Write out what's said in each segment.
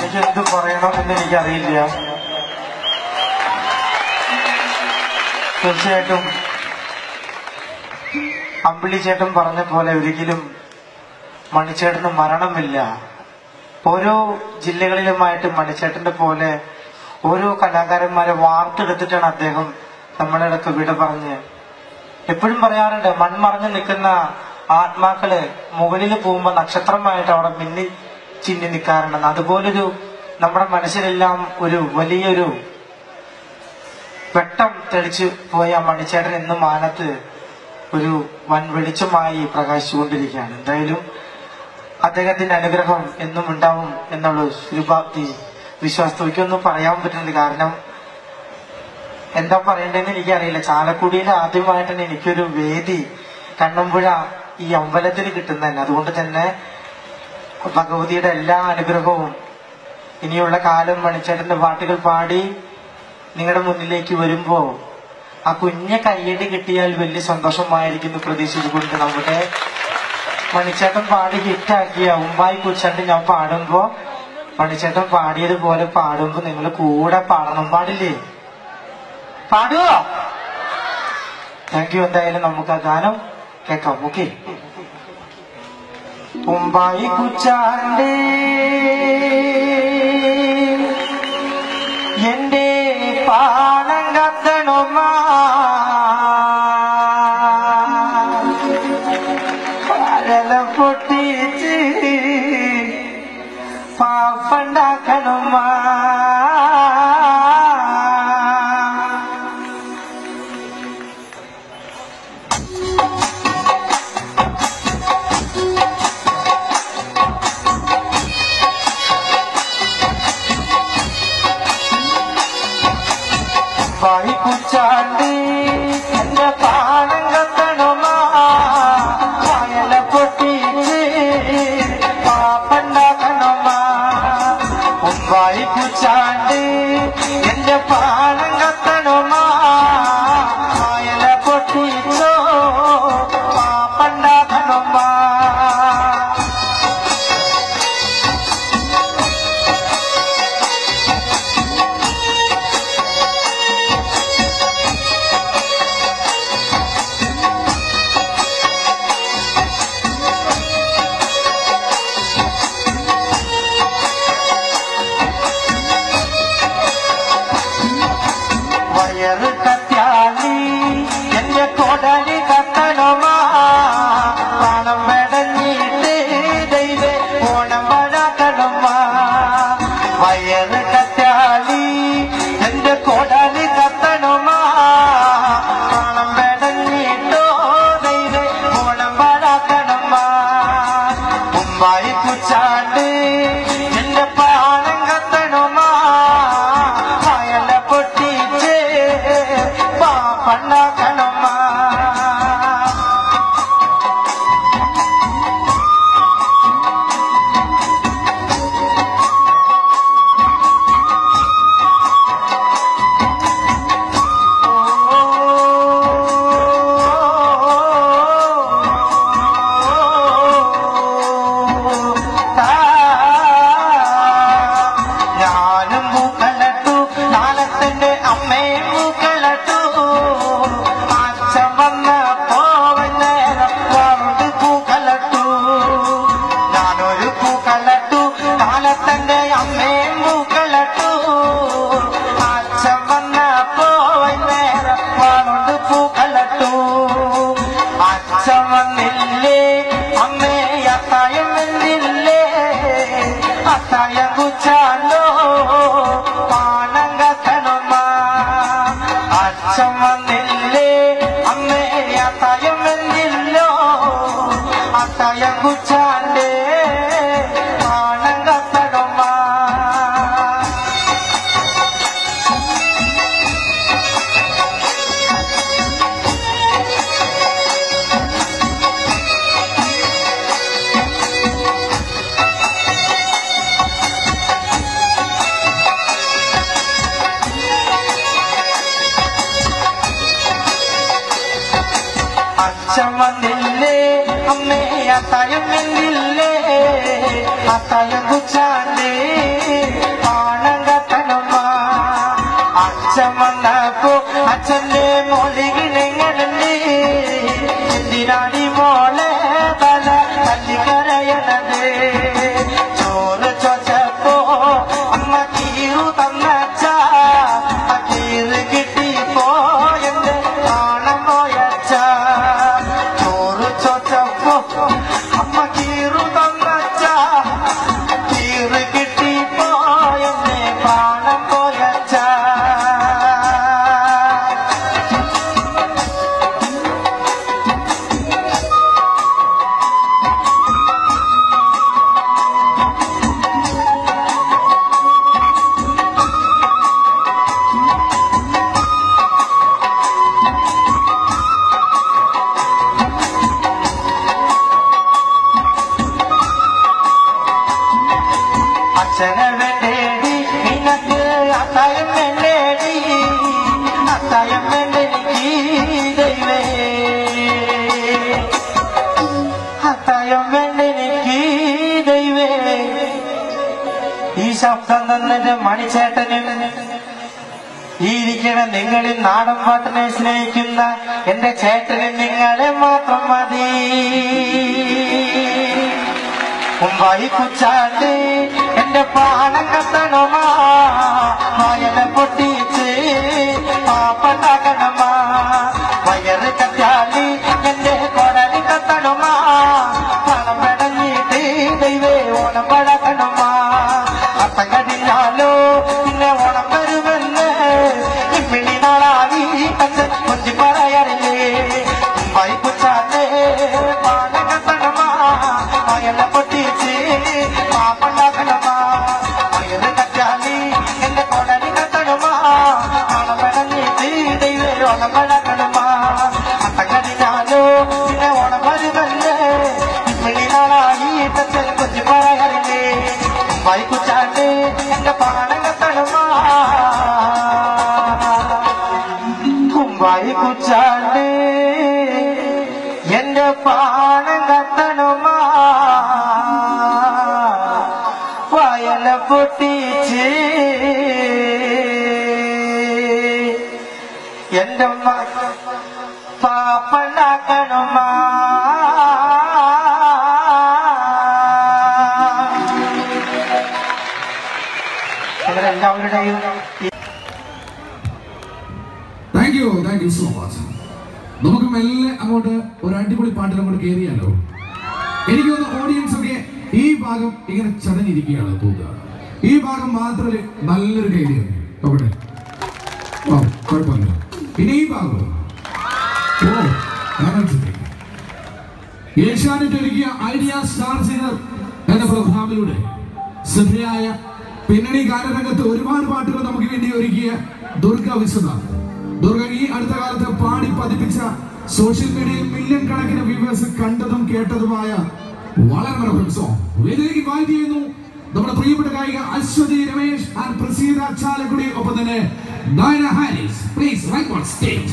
എനിക്ക് എന്ത് പറയണമെന്ന് എനിക്കറിയില്ല തീർച്ചയായിട്ടും അമ്പിളി ചേട്ടൻ പറഞ്ഞ പോലെ ഒരിക്കലും മണിച്ചേട്ടന് മരണമില്ല ഓരോ ജില്ലകളിലുമായിട്ട് മണിച്ചേട്ടന്റെ പോലെ ഓരോ കലാകാരന്മാരെ വാർത്തെടുത്തിട്ടാണ് അദ്ദേഹം നമ്മുടെ അടുത്ത് വിട പറഞ്ഞ് എപ്പോഴും പറയാറുണ്ട് മൺമറഞ്ഞു നിൽക്കുന്ന ആത്മാക്കള് മുകളിൽ പോകുമ്പോ നക്ഷത്രമായിട്ട് അവിടെ മിന്നി ചിന്നി നിൽക്കാറുണ്ടെന്ന് അതുപോലൊരു നമ്മുടെ മനസ്സിലെല്ലാം ഒരു വലിയൊരു വെട്ടം തെളിച്ചു പോയ മണിച്ചേട്ടൻ ഇന്ന് മാനത്ത് ഒരു വൻ വെളിച്ചമായി പ്രകാശിച്ചുകൊണ്ടിരിക്കുകയാണ് എന്തായാലും അദ്ദേഹത്തിന്റെ അനുഗ്രഹം എന്നും ഉണ്ടാവും എന്നുള്ള ശുഭാപ്തി വിശ്വാസത്തിൽ എനിക്കൊന്നും പറയാൻ പറ്റുന്നില്ല കാരണം എന്താ പറയണ്ടെന്ന് എനിക്കറിയില്ല ചാലക്കുടിയിൽ ആദ്യമായിട്ടാണ് എനിക്കൊരു വേദി കണ്ണമ്പുഴ ഈ അമ്പലത്തിൽ കിട്ടുന്നതന്നെ അതുകൊണ്ട് തന്നെ ഭഗവതിയുടെ എല്ലാ അനുഗ്രഹവും ഇനിയുള്ള കാലം മണിച്ചേട്ടന്റെ പാട്ടുകൾ പാടി നിങ്ങളുടെ മുന്നിലേക്ക് വരുമ്പോ ആ കുഞ്ഞ കയ്യടി കിട്ടിയാൽ വലിയ സന്തോഷമായിരിക്കുന്നു പ്രതീക്ഷിച്ചുകൊണ്ട് നമ്മുടെ മണിച്ചേട്ടൻ പാടി ഹിറ്റാക്കിയ ഉമ്പായി കുച്ചണ്ട് ഞാൻ പാടുമ്പോ മണിച്ചേട്ടൻ പാടിയതുപോലെ പാടുമ്പോ നിങ്ങൾ കൂടെ പാടണം പാടില്ലേ പാടുവോ താങ്ക് യു എന്തായാലും നമുക്ക് ആ ഗാനം കേൾക്കാം ഓക്കെ ഉമ്പായി കുച്ചാണ്ട് എന്റെ പാണം കത്തണമാ പഴല പൊട്ടിച്ച് പാപ്പണ്ടാക്കണമാ വായി കുച്ചാണ്ട് എന്റെ പാണം കത്തണമാ വയല പൊട്ടിച്ച് പാപ്പണ്ടാക്കണമാ വായി കുച്ചാണ്ട് എന്റെ പാണം കത്തണമാ വയല പൊട്ടിച്ചോ പാപ്പണ്ടാക്കണമാ വയറ് കത്യാലി എന്റെ കൊടലി കത്തണമാ പണം മെടഞ്ഞിട്ട് ദൈവേ ഓണം വഴക്കണമാ വയറ് കത്യാലി എന്റെ കൊടലി കത്തണമാ പണം മെടഞ്ഞിട്ടോ ദൈവേ ഓണം വഴക്കണമാ മുമ്പായി കുച്ചാണ്ട് എന്റെ പാണം കത്തണമാ വയല പൊട്ടിച്ച് പാപ്പണ്ടാക്കണമാ ഞാനും പൂക്കളട്ടു നാളത്തിന്റെ അമ്മയും പൂക്കളട്ടു അച്ഛൻ വന്ന പോവന്നേരം കൊണ്ട് പൂക്കളട്ടു ഞാനൊരു പൂക്കളട്ടു നാളത്തിന്റെ അമ്മയും പൂക്കളട്ടു അച്ഛൻ വന്ന പോവന്നേരം കൊണ്ട് പൂക്കളട്ടു അച്ഛൻ വന്നില്ലേ അമ്മേ അത്തായം വന്നില്ലേ അത്തായം കുച്ചാലോ പാണം കത്തണമാ അച്ഛൻ വന്നില്ലേ അമ്മേ അത്തായം വന്നില്ലോ അത്തായം കുച്ചാണ്ടേ പാണം കത്തണമാ അച്ഛൻ വന്നില്ലേ അമ്മേ അത്തായം വന്നില്ലേ അത്തായം കുച്ചാണ്ടേ നേരം വന്നപ്പോ അച്ഛന്റെ മൊഴികളെങ്ങനെ എന്തിനാടി മോളെ തല തല്ലിക്കരയണത് ചോറ് ചോച്ചപ്പോ അമ്മ കീറു തന്നച്ച ആ കീറ് കിട്ടിപ്പോ എന്റെ നാണം പോയച്ച ചോറ് ചോച്ചപ്പോ അമ്മ കീറു തന്നച്ച കീറ് കിട്ടിപ്പോ എന്നെ പ്രാണം പോയച്ച അച്ഛനെ വേണ്ടേടി നിനക്ക് അത്തായം വേണ്ടേടി അത്തായം വേണ്ടെനിക്ക് ദൈവേ അത്തായം വേണ്ടെനിക്ക് ദൈവേ ഈ ശബ്ദം തന്നിട്ട് മണിച്ചേട്ടന് ഈ ഇരിക്കണ നിങ്ങളിൽ നാടൻ പാട്ടിനെ സ്നേഹിക്കുന്ന എന്റെ ചേട്ടന് നിങ്ങളെ മാത്രം മതി മുമ്പായി കുച്ചാണ്ട് എന്റെ പ്രാണം കത്തണമാ വയല പൊട്ടിച്ച് പാപ്പണ്ടാക്കണമാ വയറ് കത്താലി എന്റെ കൊടലി കത്തണമാ പണം പെടഞ്ഞിട്ട് ദൈവേ ഓണം പഴക്കണമാ അത്തം കടിഞ്ഞാലോ പിന്നെ ഓണം വരുമെന്ന് ഇമ്മിണി നാളാവി അച്ഛൻ കൊഞ്ചി പറയാറില്ലേ മുമ്പായി കുച്ചാണ്ട് പാടം കത്തണമാ വയല പൊട്ടിച്ച് പാപ്പണ്ടാക്കണമാ വയറ് കറ്റാലി എന്റെ കൊടലി കത്തണമാ ഓണം പെടഞ്ഞിട്ട് ദൈവേ ഓണം പഴക്കണമാ അത്തം കടിഞ്ഞാലോ പിന്നെ ഓണം വരുമെന്ന് ഇമ്മിണി നാളായി അച്ഛൻ കൊഞ്ചി പറയാറില്ലേ വൈകുച്ചാണ്ട് എന്റെ പാടം കത്തണമാ കുമ്പായി കുച്ചാണ്ട് എന്റെ പാണം കത്തണമാ വയല പൊട്ടിച്ച് എന്റെ പാപ്പണ്ടാക്കണമാ നിങ്ങളെല്ലാവരുടെയും ഈ thank you thank you so much നമുക്ക് മെല്ലെ അങ്ങോട്ട് ഒരു അടിപൊളി പാട്ടിൽ അങ്ങോട്ട് കയറിയാലോ എനിക്ക് തോന്നുന്നു ഓഡിയൻസ് ഒക്കെ ഈ ഭാഗം ഇങ്ങനെ ചടഞ്ഞിരിക്കുകയാണ് തോന്നുക ഈ ഭാഗം മാത്രമേ നല്ലൊരു കയറിയാണ് നോക്കട്ടെ ഓ കുഴപ്പമില്ല പിന്നെ ഈ ഭാഗം ഓ ഞാൻ മനസ്സിലാക്കി ഏഷ്യാനെറ്റ് ഒരുക്കിയ ഐഡിയ സ്റ്റാർ സിംഗർ എന്ന പ്രോഗ്രാമിലൂടെ ശ്രദ്ധയായ പിന്നണി ഗാനരംഗത്ത് ഒരുപാട് പാട്ടുകൾ നമുക്ക് വേണ്ടി ഒരുക്കിയ ദുർഗ വിശ്വനാഥ് ദുർഗ ഈ അടുത്ത കാലത്ത് പാടി പതിപ്പിച്ച സോഷ്യൽ മീഡിയയിൽ മില്യൺ കണക്കിന് വ്യൂവേഴ്സ് കണ്ടതും കേട്ടതുമായ വളരെ മനോഹരം സോങ് വേദിയിലേക്ക് ഇൻവൈറ്റ് ചെയ്യുന്നു നമ്മുടെ പ്രിയപ്പെട്ട ഗായിക അശ്വതി രമേശ് ആൻഡ് പ്രസീത ചാലക്കുടി ഒപ്പം തന്നെ Dayana Harris please right on stage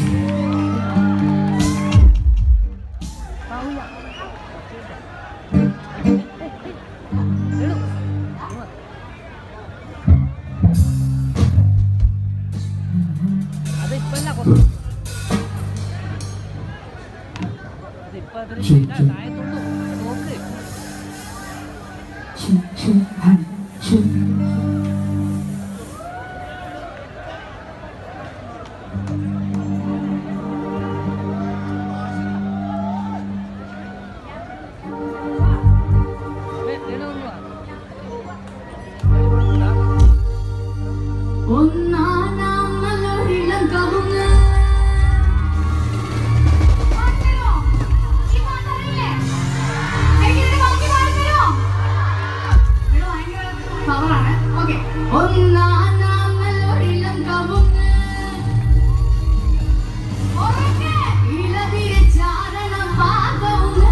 അതിപ്പല്ല കുറച്ച് അതിപ്പോ അതൊരു ശരിയാ, താഴത്തുള്ളൂ. നോക്ക് വേ- വേണോ ഒന്ന് വാ. ഒന്നാനാം മലരിളം കവുങ്ങ് ഒന്നാനാം മലരിളം കവുങ്ങ് ഇളവിരിച്ചാരണം പാകവുങ്ങ്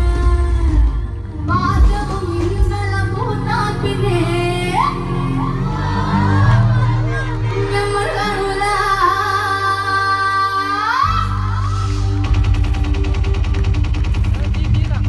പാകവും ഇന്നളം പൂത്താൻ പിന്നെ ഞമ്മൾ കാണൂല അത് ജീ- ജീതാ.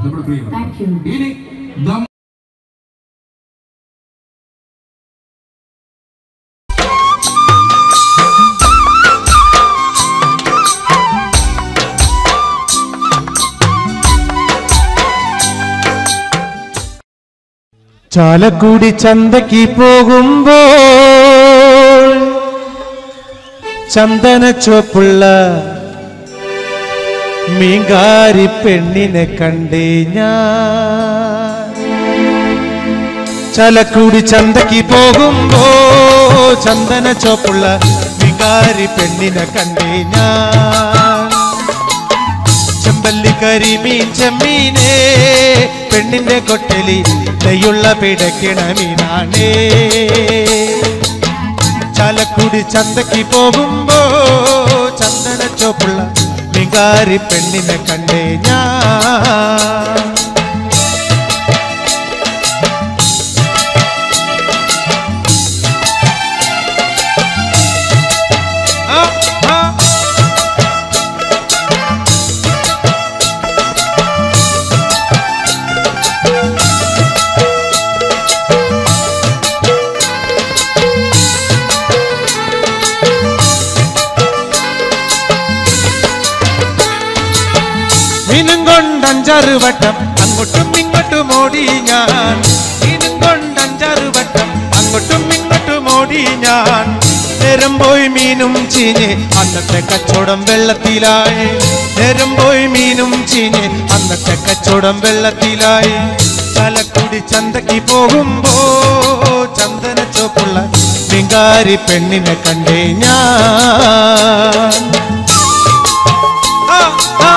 നമ്മുടെ പ്രിയം Thank you. ഇനി ദം ചാലക്കുടി ചന്തയ്ക്ക് പോകുമ്പോൾ ചന്ദന ചുവപ്പുള്ള മീങ്കാരി പെണ്ണിനെ കണ്ടേ ഞാൻ ചാലക്കുടി ചന്തയ്ക്ക് പോകുമ്പോ ചന്ദന ചുവപ്പുള്ള മീങ്കാരി പെണ്ണിനെ കണ്ടേ ഞാൻ ചെമ്പല്ലി കരിമീൻ ചെമ്മീനേ പെണ്ണിന്റെ കൊട്ടലി നെയ്യുള്ള പിടക്കിണ മീനാണേ ചാലക്കുടി ചന്തയ്ക്ക് പോകുമ്പോ ചന്ദന ചോപ്പുള്ള മികാരി പെണ്ണിനെ കണ്ടേ ഞാൻ ആ, ആ. മീനും കൊണ്ട് അഞ്ചാറ് വട്ടം അങ്ങോട്ടും ഇങ്ങോട്ടും ഓടി ഞാൻ മീനും കൊണ്ട് അഞ്ചാറ് വട്ടം അങ്ങോട്ടും ഇങ്ങോട്ടും ഓടി ഞാൻ നേരം പോയി മീനും ചീഞ്ഞ് അന്നത്തെ കച്ചവടം വെള്ളത്തിലായി നേരം പോയി മീനും ചീഞ്ഞ് അന്നത്തെ കച്ചവടം വെള്ളത്തിലായി ചലക്കുടി ചന്തയ്ക്ക് പോകുമ്പോ ചന്ദന ചോപ്പുള്ള മിങ്കാരി പെണ്ണിനെ കണ്ടേ ഞാൻ ആ ആ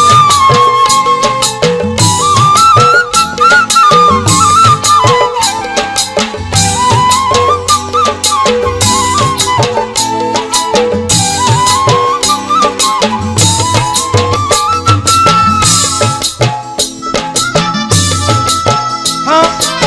ആ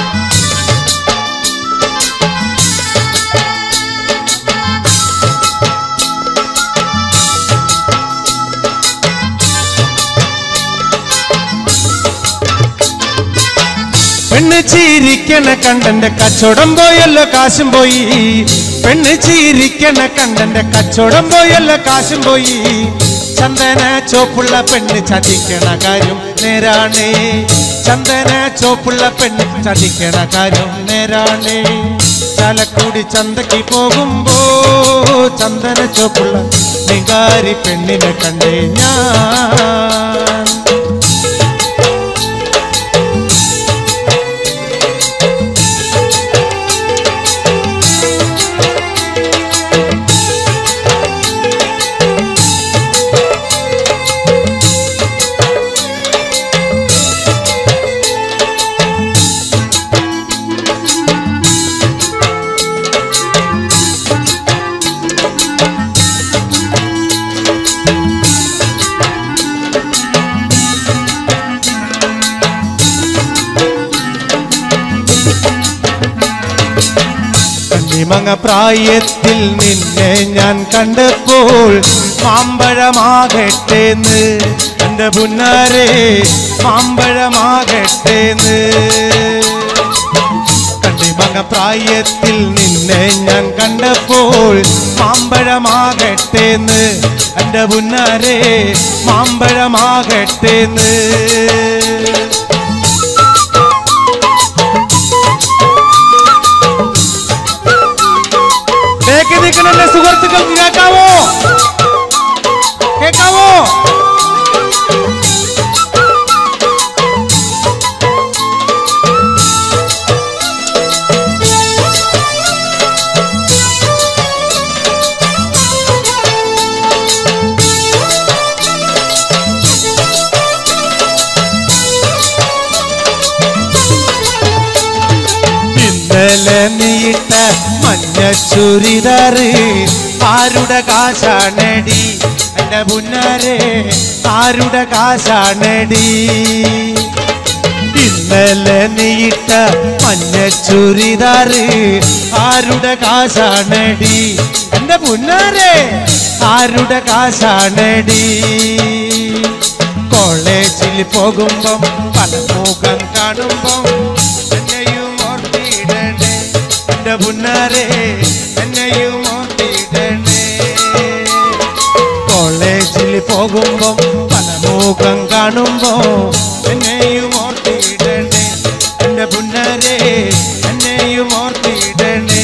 പെണ്ണ് ചീരിക്കണ കണ്ടന്റെ കച്ചവടം പോയല്ലോ കാശും പോയി പെണ്ണ് ചീരിക്കണ കണ്ടന്റെ കച്ചവടം പോയല്ലോ കാശും പോയി ചന്ദന ചോപ്പുള്ള പെണ്ണ് ചതിക്കണ കാര്യം നേരാണേ ചന്ദന ചോപ്പുള്ള പെണ്ണ് ചതിക്കണ കാര്യം നേരാണേ ചാലക്കുടി ചന്തയ്ക്ക് പോകുമ്പോ ചന്ദന ചോപ്പുള്ള നികാരി പെണ്ണിനെ കണ്ടേ ഞാൻ കണ്ണിമങ്ങ പ്രായത്തിൽ നിന്നെ ഞാൻ കണ്ടപ്പോൾ മാമ്പഴമാകട്ടേന്ന് എന്റെ പുന്നാരെ മാമ്പഴമാകട്ടേന്ന് കണ്ണിമങ്ങ പ്രായത്തിൽ നിന്നെ ഞാൻ കണ്ടപ്പോൾ മാമ്പഴമാകട്ടേന്ന് എന്റെ പുന്നാരെ മാമ്പഴമാകട്ടേന്ന് ബേക്കി നിൽക്കണല്ലേ സുഹൃത്തുക്കൾക്ക് കേൾക്കാവോ കേൾക്കാവോ ഇന്നലെ നീട്ട മഞ്ഞ ചുരിദാറ് ആരുടെ കാശാണടി എന്റെ പുന്നാരെ ആരുടെ കാശാണടി ഇന്നലെ നീട്ട മഞ്ഞ ചുരിദാറ് ആരുടെ കാശാണടി എന്റെ പുന്നാരെ ആരുടെ കാശാണടി കോളേജിൽ പോകുമ്പം പല മുഖം കാണുമ്പം എന്നെയും ഓർത്തിടണേ എന്റെ പുന്നാരെ എന്നെയും ഓർത്തിടണേ കോളേജിൽ പോകുമ്പം പല മുഖം കാണുമ്പോ എന്നെയും ഓർത്തിടണേ എന്റെ പുന്നാരെ എന്നെയും ഓർത്തിടണേ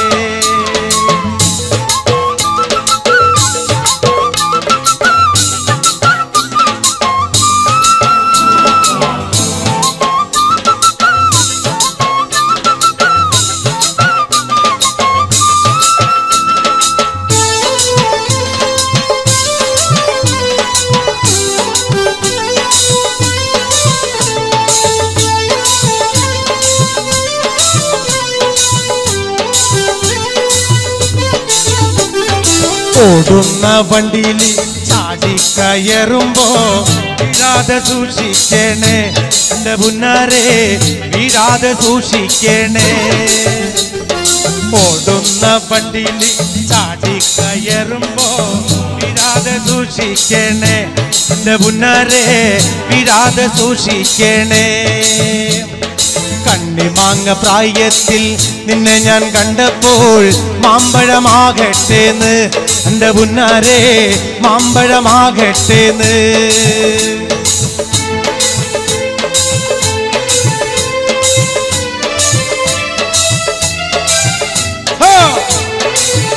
ഓടുന്ന വണ്ടിയിൽ ചാടിക്കയറുമ്പോ വീഴാതെ സൂക്ഷിക്കണേ എന്റെ പുന്നാരെ വീഴാതെ സൂക്ഷിക്കണേ ഓടുന്ന വണ്ടിയിൽ ചാടിക്കയറുമ്പോ വീഴാതെ സൂക്ഷിക്കണേ എന്റെ പുന്നാരെ വീഴാതെ സൂക്ഷിക്കണേ കണ്ണിമാങ്ങ പ്രായത്തിൽ നിന്നെ ഞാൻ കണ്ടപ്പോൾ മാമ്പഴമാകട്ടേന്ന് എന്റെ പുന്നാരെ മാമ്പഴമാകട്ടേന്ന് ഹോ!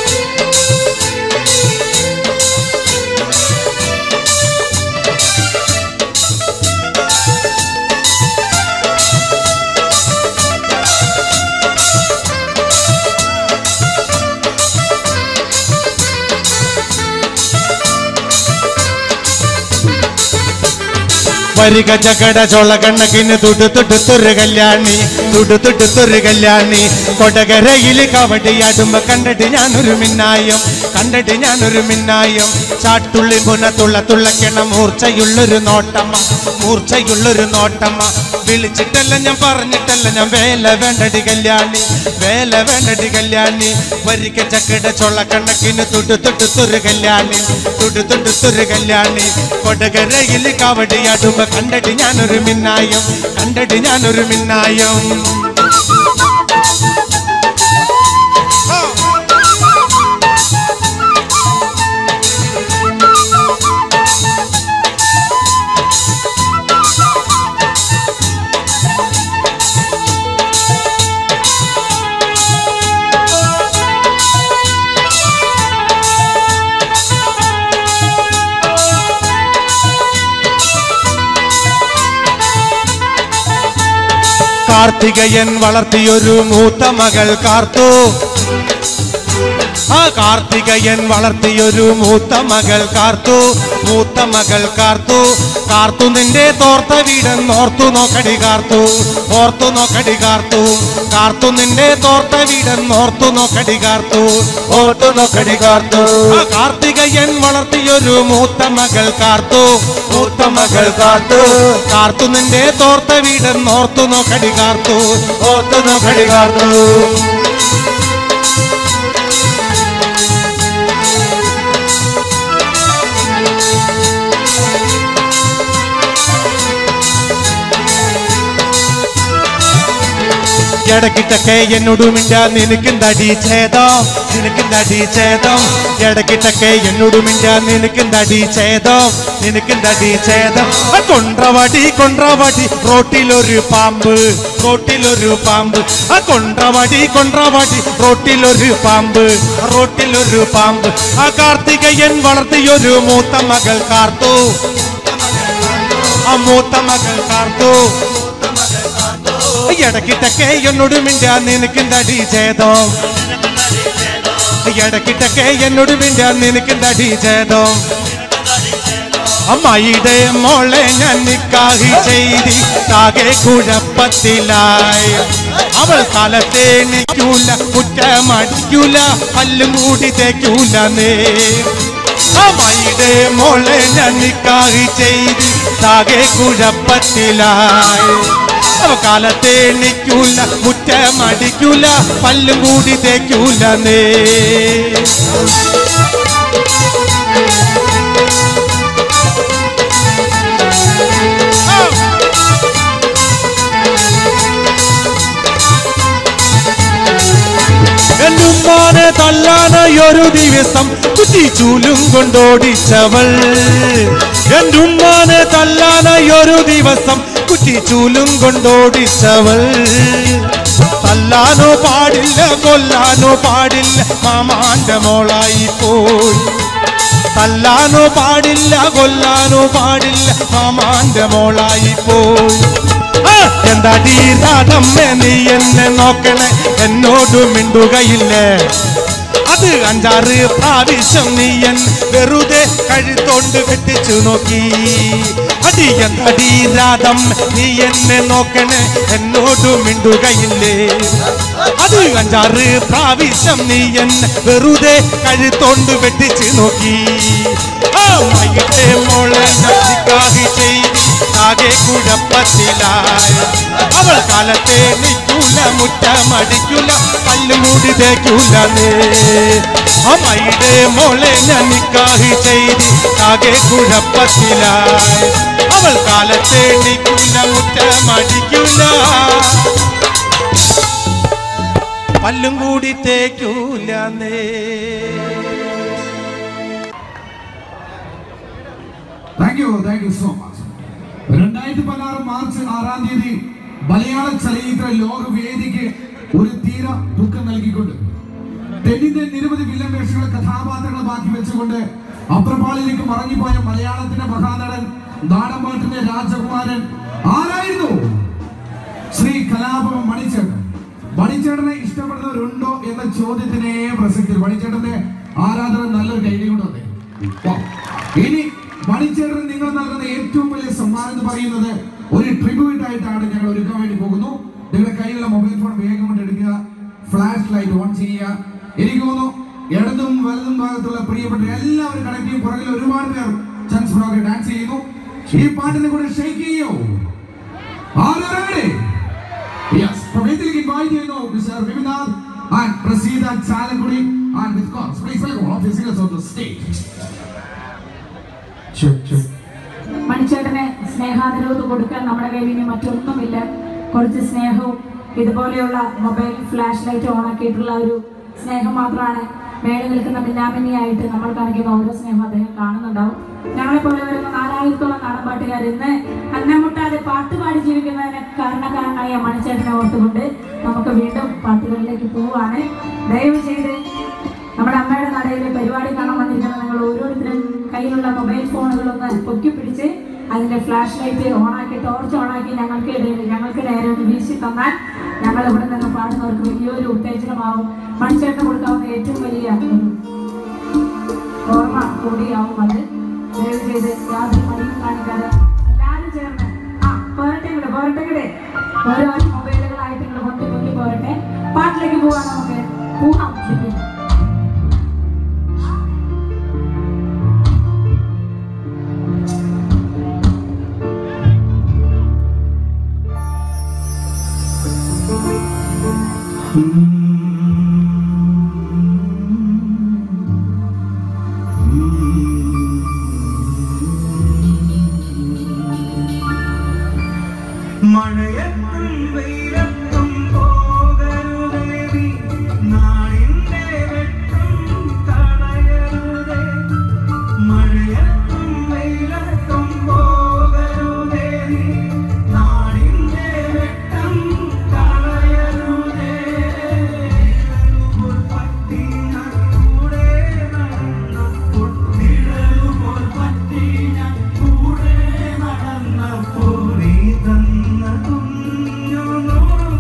വരിക ജകട ചോള കണ്ണക്കിന് തുടു തുടുത്തൊരു കല്യാണി തുടു തുടുത്തൊരു കല്യാണി കൊടകരയിൽ കവടിയാടുമ്പോ കണ്ടിട്ട് ഞാനൊരു മിന്നായം കണ്ടിട്ട് ഞാനൊരു മിന്നായം ചാട്ടുള്ളി മുന തുള്ള തുള്ളക്കണ മൂർച്ചയുള്ളൊരു നോട്ടമ്മ മൂർച്ചയുള്ളൊരു നോട്ടമ്മ വിളിച്ചിട്ടല്ല ഞാൻ പറഞ്ഞിട്ടല്ല ഞാൻ വേല വേണ്ടടി കല്യാണി വേല വേണ്ടടി കല്യാണി വരിക ചക്കട ചൊള്ള കണ്ണക്കിന് തുടു തുടുത്തൊരു കല്യാണി തുടു തുടുത്തൊരു കല്യാണി കൊടകരയിൽ കവടിയാടുമ്പോ കണ്ടിട്ട് ഞാനൊരു മിന്നായം കണ്ടിട്ട് ഞാനൊരു മിന്നായം കാർത്തികയൻ വളർത്തിയൊരു മൂത്ത മകൾ കാർത്തു ആ കാർത്തികയൻ വളർത്തിയൊരു മൂത്ത മകൾ കാർത്തു മൂത്ത മകൾ കാർത്തു കാർത്തു നിന്റെ തോർത്ത വീടെന്നോർത്തു നോക്കടി കാർത്തു ഓർത്തു നോക്കടി കാർത്തു കാർത്തു നിന്റെ തോർത്ത വീടെന്നോർത്തു നോക്കടി കാർത്തു ഓർത്തു നോക്കടി കാർത്തു ആ കാർത്തികയൻ വളർത്തിയൊരു മൂത്ത മകൾ കാർത്തു മൂത്ത മകൾ കാർത്തു കാർത്തു നിന്റെ തോർത്ത വീടെന്നോർത്തു നോക്കടി കാർത്തു ഓർത്തു നോക്കടി കാർത്തു ഇടക്കിട്ടൊക്കെ എന്നോട് മിണ്ട നിനക്കെന്തടി ഛേദം നിനക്കെന്തടി ഛേദം ഇടക്കിട്ടൊക്കെ എന്നോട് മിണ്ട നിനക്കെന്തടി ഛേദം നിനക്കെന്തടി ഛേദം ആ കൊണ്ട്രവടി കൊണ്ട്രവടി റോട്ടിലൊരു പാമ്പ് റോട്ടിലൊരു പാമ്പ് ആ കൊണ്ട്രവടി കൊണ്ട്രവടി റോട്ടിലൊരു പാമ്പ് റോട്ടിലൊരു പാമ്പ് ആ കാർത്തികയൻ വളർത്തിയൊരു മൂത്ത മകൾ കാർത്തു ആ മൂത്ത മകൾ കാർത്തു ഇടക്കിട്ടൊക്കെ എന്നോട് മിണ്ട നിനക്കെന്തടി ഛേദം ഇടക്കിട്ടൊക്കെ എന്നോട് മിണ്ട നിനക്കെന്തടി ഛേദം അമ്മായിയുടെ മോളെ ഞാൻ നിക്കാഹി ചെയ്തി താകെ കുഴപ്പത്തിലായി അവൾ കാലത്തെ നിൽക്കൂല കുറ്റമടിക്കൂല പല്ലും കൂടി തേക്കൂല നേ അമ്മായിയുടെ മോളെ ഞാൻ നിക്കാഹി ചെയ്തി താകെ കുഴപ്പത്തിലായി അവ കാലത്തെ നിൽക്കൂല മുറ്റമടിക്കൂല പല്ലും കൂടി തേക്കൂല നേ തല്ലാനായൊരു ദിവസം കുറ്റിച്ചൂലും കൊണ്ടോടിച്ചവൾ എന്റെ ഉമ്മാനെ തല്ലാനായൊരു ദിവസം കുറ്റിച്ചൂലും കൊണ്ടോടിച്ചവൾ തല്ലാനോ പാടില്ല കൊല്ലാനോ പാടില്ല മാമാന്റെ മോളായി പോയി തല്ലാനോ പാടില്ല കൊല്ലാനോ പാടില്ല മാമാന്റെ മോളായി പോയി ആ, എന്താടി രാധമ്മ നീ എന്നെ നോക്കണേ എന്നോട് മിണ്ടുകയില്ലേ അത് അഞ്ചാറ് പ്രാവശ്യം നീ എൻ വെറുതെ കഴുത്തോണ്ട് കെട്ടിച്ചു നോക്കി അടി എന്താടി രാധം നീ എന്നെ നോക്കണേ എന്നോട് മിണ്ടുകയില്ലേ അത് അഞ്ചാറ് പ്രാവശ്യം നീ എന്നെ വെറുതെ കഴുത്തോണ്ട് വെട്ടിച്ച് നോക്കി ആ വൈകിട്ട് മോളെ നദിക്കാഹി ചെയ്ത് ആകെ കുഴപ്പത്തിലായ അവൾ കാലത്തെ നിൽക്കൂല മുറ്റമടിക്കൂല പല്ലുമൂടി തേക്കൂല അമ്മയുടെ മോളെ ഞാൻ നിക്കാഹി ചെയ്ത് ആകെ കുഴപ്പത്തിലായ അവൾ കാലത്തെ നിൽക്കൂല മുറ്റമടിക്കൂല പല്ലും കൂടി തേക്കൂല thank you thank you so much രണ്ടായിരത്തി പതിനാറ് മാർച്ച് ആറാം തീയതി മലയാള ചലച്ചിത്ര ലോകവേദിക്ക് ഒരു തീര ദുഃഖം നൽകിക്കൊണ്ട് തെന്നിന്റെ നിരവധി വില്ലൻ വേഷങ്ങളെ കഥാപാത്രങ്ങളെ ബാക്കി വെച്ചുകൊണ്ട് അപ്രപാളിലേക്ക് മറങ്ങിപ്പോയ മലയാളത്തിന്റെ മഹാനടൻ നാടൻപാട്ടിന്റെ രാജകുമാരൻ ആരായിരുന്നു ശ്രീ കലാപം മണിച്ചേട്ടൻ മണിച്ചേട്ടനെ ഇഷ്ടപ്പെടുന്നവരുണ്ടോ എന്ന ചോദ്യത്തിനെ പ്രസക്തി മണിച്ചേട്ടന്റെ ആരാധന നല്ലൊരു കൈലി കൊണ്ട് വന്നേ വാ. ഇനി മണിച്ചേട്ടൻ നിങ്ങൾ നൽകുന്ന ഏറ്റവും വലിയ സമ്മാനം എന്ന് പറയുന്നത് ഒരു ട്രിബ്യൂട്ട് ആയിട്ടാണ് ഞങ്ങൾ ഒരുക്കാൻ വേണ്ടി പോകുന്നു നിങ്ങളുടെ കയ്യിലുള്ള മൊബൈൽ ഫോൺ വേഗം കൊണ്ട് എടുക്കുക ഫ്ലാഷ് ലൈറ്റ് ഓൺ ചെയ്യുക എനിക്ക് തോന്നുന്നു ഇടതും വലതും ഭാഗത്തുള്ള പ്രിയപ്പെട്ട എല്ലാവരും കണക്ട് ചെയ്യും പുറകിൽ ഒരുപാട് പേർ ചാൻസ് ഫ്രോക്ക് ഡാൻസ് ചെയ്യുന്നു ഈ പാട്ടിനെ കൂടെ ഷെയ്ക്ക് ചെയ്യോ ആരാണ് Yes, പ്രവേദിയിലേക്ക് invite ചെയ്യുന്നു Mr. Vivinod and Prasida Chalakudi and with course, please welcome all the singers on the stage. Sure, sure. മണിച്ചേട്ടനെ സ്നേഹാദരവ് കൊടുക്കാൻ നമ്മുടെ കയ്യിൽ ഇനി മറ്റൊന്നുമില്ല കുറച്ച് സ്നേഹവും ഇതുപോലെയുള്ള മൊബൈൽ ഫ്ലാഷ് ലൈറ്റ് ഓണാക്കിയിട്ടുള്ള ഒരു സ്നേഹം മാത്രമാണ് മേളിൽ നിൽക്കുന്ന മിന്നാമിന്നിയായിട്ട് നമ്മൾ കാണിക്കുന്ന ഓരോ സ്നേഹം അദ്ദേഹം കാണുന്നുണ്ടാവും ഞങ്ങളെ പോലെ വരുന്ന നാലായിരത്തോളം നാടൻപാട്ടുകാർ ഇന്ന് അന്നമുട്ടാതെ പാട്ട് പാടി ജീവിക്കുന്നതിന് കാരണക്കാരനായ മണിച്ചേട്ടനെ ഓർത്തുകൊണ്ട് നമുക്ക് വീണ്ടും പാട്ടുകളിലേക്ക് പോവുകയാണ് ദയവ് ചെയ്ത് നമ്മുടെ അമ്മയുടെ നടയിലെ പരിപാടി കാണാൻ വന്നിരിക്കുന്ന നിങ്ങൾ ഓരോരുത്തരും കയ്യിലുള്ള മൊബൈൽ ഫോണുകളൊന്ന് പൊക്കി പിടിച്ച് അതിന്റെ ഫ്ലാഷ് ലൈറ്റ് ഓണാക്കി ടോർച്ച് ഓണാക്കി ഞങ്ങൾക്ക് ഇടയിൽ ഞങ്ങൾക്ക് നേരെ ഒന്ന് വീശി തന്നാൽ ഞങ്ങൾ ഇവിടെ നിന്ന് പാടുന്നവർക്ക് വലിയൊരു ഉത്തേജനമാവും മനുഷ്യർക്ക് കൊടുക്കാവുന്ന ഏറ്റവും വലിയ ഒരു ഓർമ്മ കൂടിയാവും അത് ദയവ് ചെയ്ത് യാതൊരു മടിയും കാണിക്കാതെ എല്ലാവരും ചേർന്ന് ആ പോരട്ടെ ഇവിടെ പോരട്ടെ ഇവിടെ ഓരോ മൊബൈലുകളായിട്ട് ഇങ്ങനെ പൊട്ടി പൊട്ടി പോരട്ടെ പാട്ടിലേക്ക് പോവാൻ നമുക്ക് പോവാം ശരി മഴയത്തും വെയിലത്തും പോകരുതേ നീ. നാടിന്റെ വെട്ടം തടയരുതേ. മഴയത്തും വെയിലത്തും പോകരുതേ നീ. നാടിന്റെ വെട്ടം തടയരുതേ. നിഴലുപോൽ പറ്റി ഞാൻ കൂടെ നടന്നപ്പോൾ നിഴലുപോൽ പറ്റി ഞാൻ കൂടെ നടന്നപ്പോൾ നീ തന്ന കുഞ്ഞു നൂറും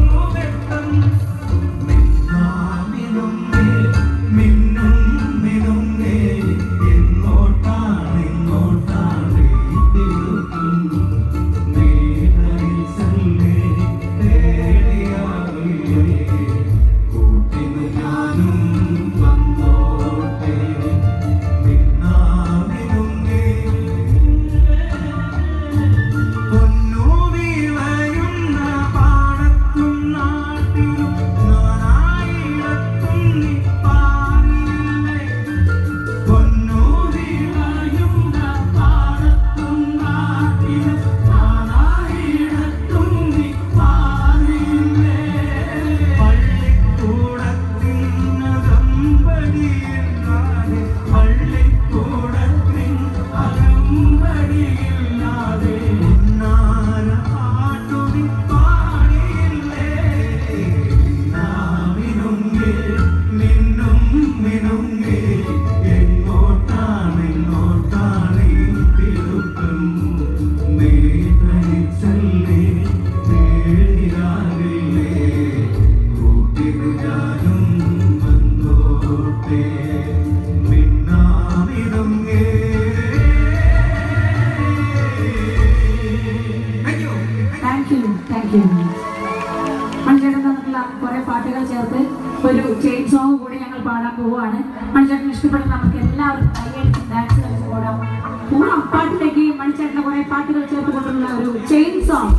താങ്ക് യു മണിച്ചേട്ടൻ തന്നിട്ടുള്ള കുറെ പാട്ടുകൾ ചേർത്ത് ഒരു ചെയിൻ സോങ് കൂടി ഞങ്ങൾ പാടാൻ പോവുകയാണ് മണിച്ചേട്ടൻ ഇഷ്ടപ്പെടുന്ന നമുക്ക് എല്ലാവർക്കും കൈയടിച്ച് ഡാൻസ് കളിച്ച് പോടാം പൂർണ്ണ പാട്ടിലേക്ക് മണിച്ചേട്ടൻ്റെ കുറെ പാട്ടുകൾ ചേർത്ത് കൊണ്ടുള്ള ഒരു ചെയിൻ സോങ്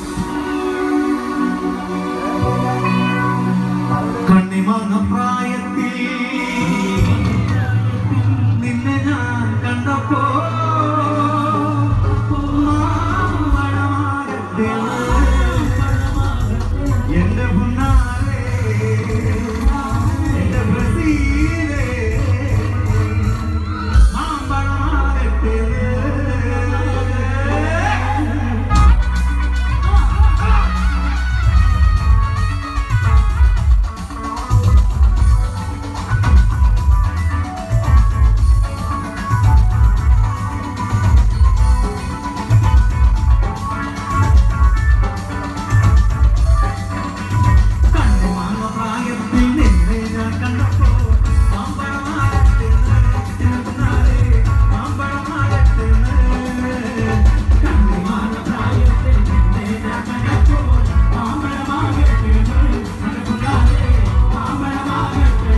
കണ്ണിമാങ്ങ പ്രായത്തിൽ നിന്നെ ഞാൻ കണ്ടപ്പോ പൂമാവളമാകട്ടെ. എന്റെ പുന്നാരേ, എന്റെ ബ്രസീലേ, മാമ്പഴമാകട്ടെ. കണ്ണുമാങ്ങ പ്രായത്തിൽ നിന്നെ ഞാൻ കണ്ടപ്പോ മാമ്പഴമാകട്ടെ എന്നാലേ മാമ്പഴമാകട്ടെ കണ്ണുമാങ്ങ പ്രായത്തിൽ നിന്നെ ഞാൻ കണ്ടപ്പോ മാമ്പഴമാകട്ടെ എന്നാലേ മാമ്പഴമാകട്ടെ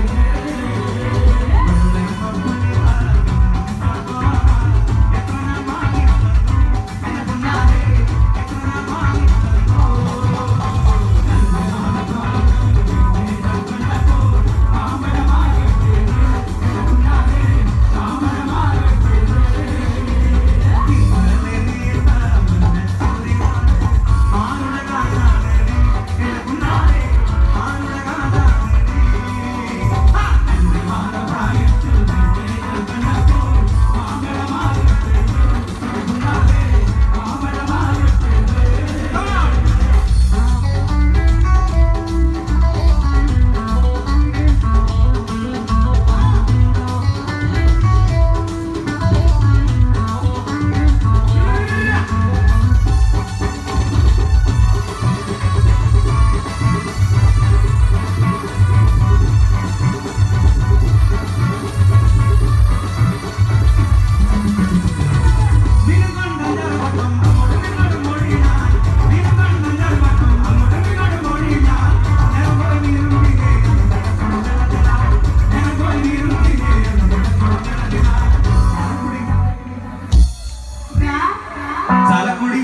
ചാലക്കുടി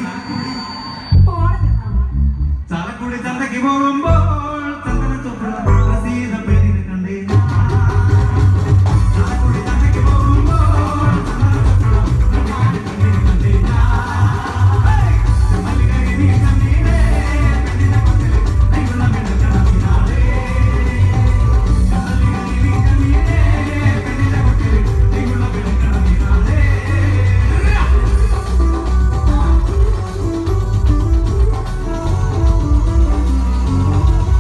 ചാലക്കുടി ചന്തയ്ക്ക് പോകുമ്പോൾ ചന്ദന ചുവപ്പുള്ള റസീദ പെണ്ണിനെ കണ്ടേ ഞാൻ. ചാലക്കുടി ചന്തയ്ക്ക് പോകുമ്പോൾ ചന്ദന ചുവപ്പുള്ള റസീദ പെണ്ണിനെ കണ്ടേ ഞാൻ. ഹേയ്! മല്ലികയെ നീ കണ്ടീലേ, പെണ്ണിനെ കൊണ്ടില് കൈയുള്ള പെണ്ണ് കടന്നിനാളേ. മല്ലികയെ നീ കണ്ടീലേ, പെണ്ണിനെ കൊണ്ടില് കൈയുള്ള പെണ്ണ് കടന്നിനാളേ. ആ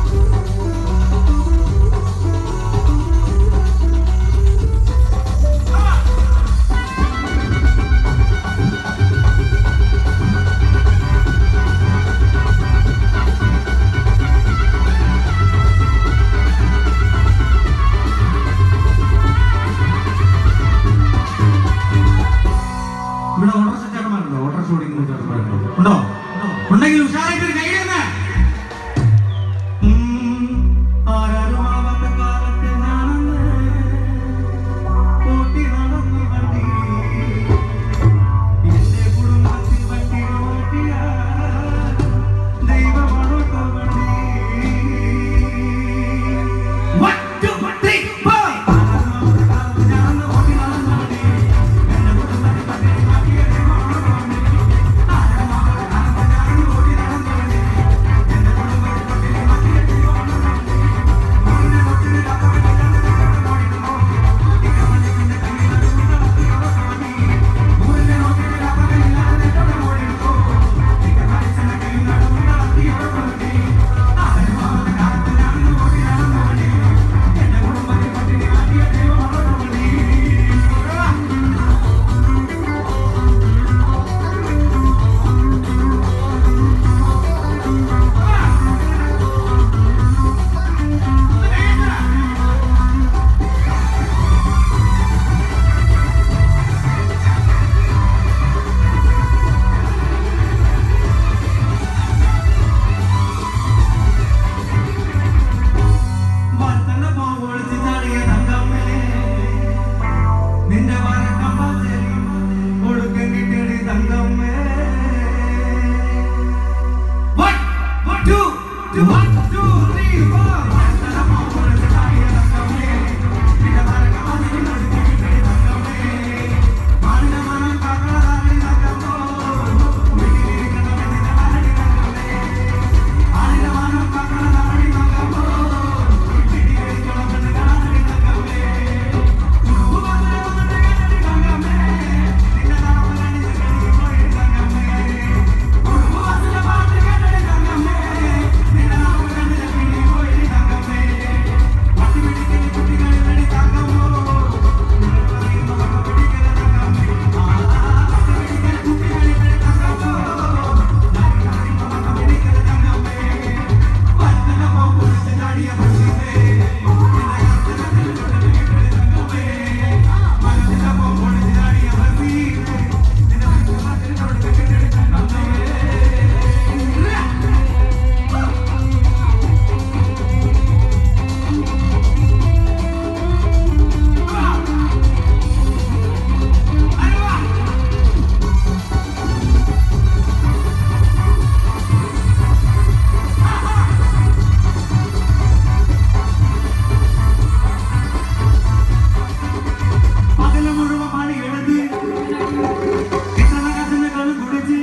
പകല് മുഴുവൻ പണി എടുത്ത് കിട്ടണ കഥനകൾ കുടിച്ച്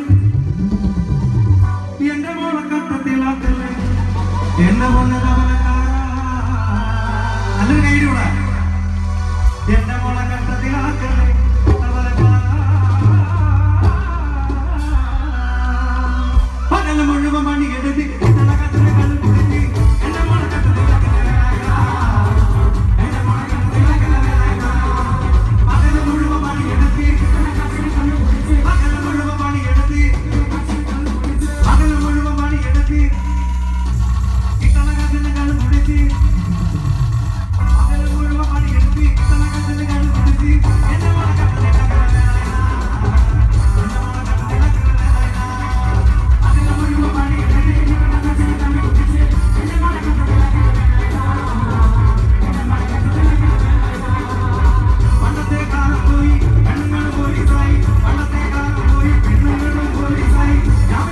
എന്റെ മോളെ കട്ടത്തിലാക്കല്ലേ എന്റെ മോനെ നല്ലൊരു കൈയിലൂടെ എന്റെ മോളെ കട്ടത്തിലാക്കല്ലേ പകല് മുഴുവൻ പണി എടുത്ത് കിട്ടണ കഥനകൾ കുടിച്ച് എന്റെ മോളെ പകല് മുഴുവൻ പണി എടുത്ത് പകല് മുഴുവൻ പണി എടുത്ത് പകല് മുഴുവൻ പണി എടുത്ത് കിട്ടണ കഥനകൾ കുടിച്ച് പകല് മുഴുവൻ പണി എടുത്ത് കിട്ടണ കഥനകൾ കുടിച്ച് എന്റെ മോളെ പകല് മുഴുവൻ പണി പണ്ടത്തെ കാലം പോയി പെണ്ണുങ്ങൾ പോലീസായി പണ്ടത്തെ കാലം പോയി പെണ്ണുങ്ങളും പോലീസായി ഞാൻ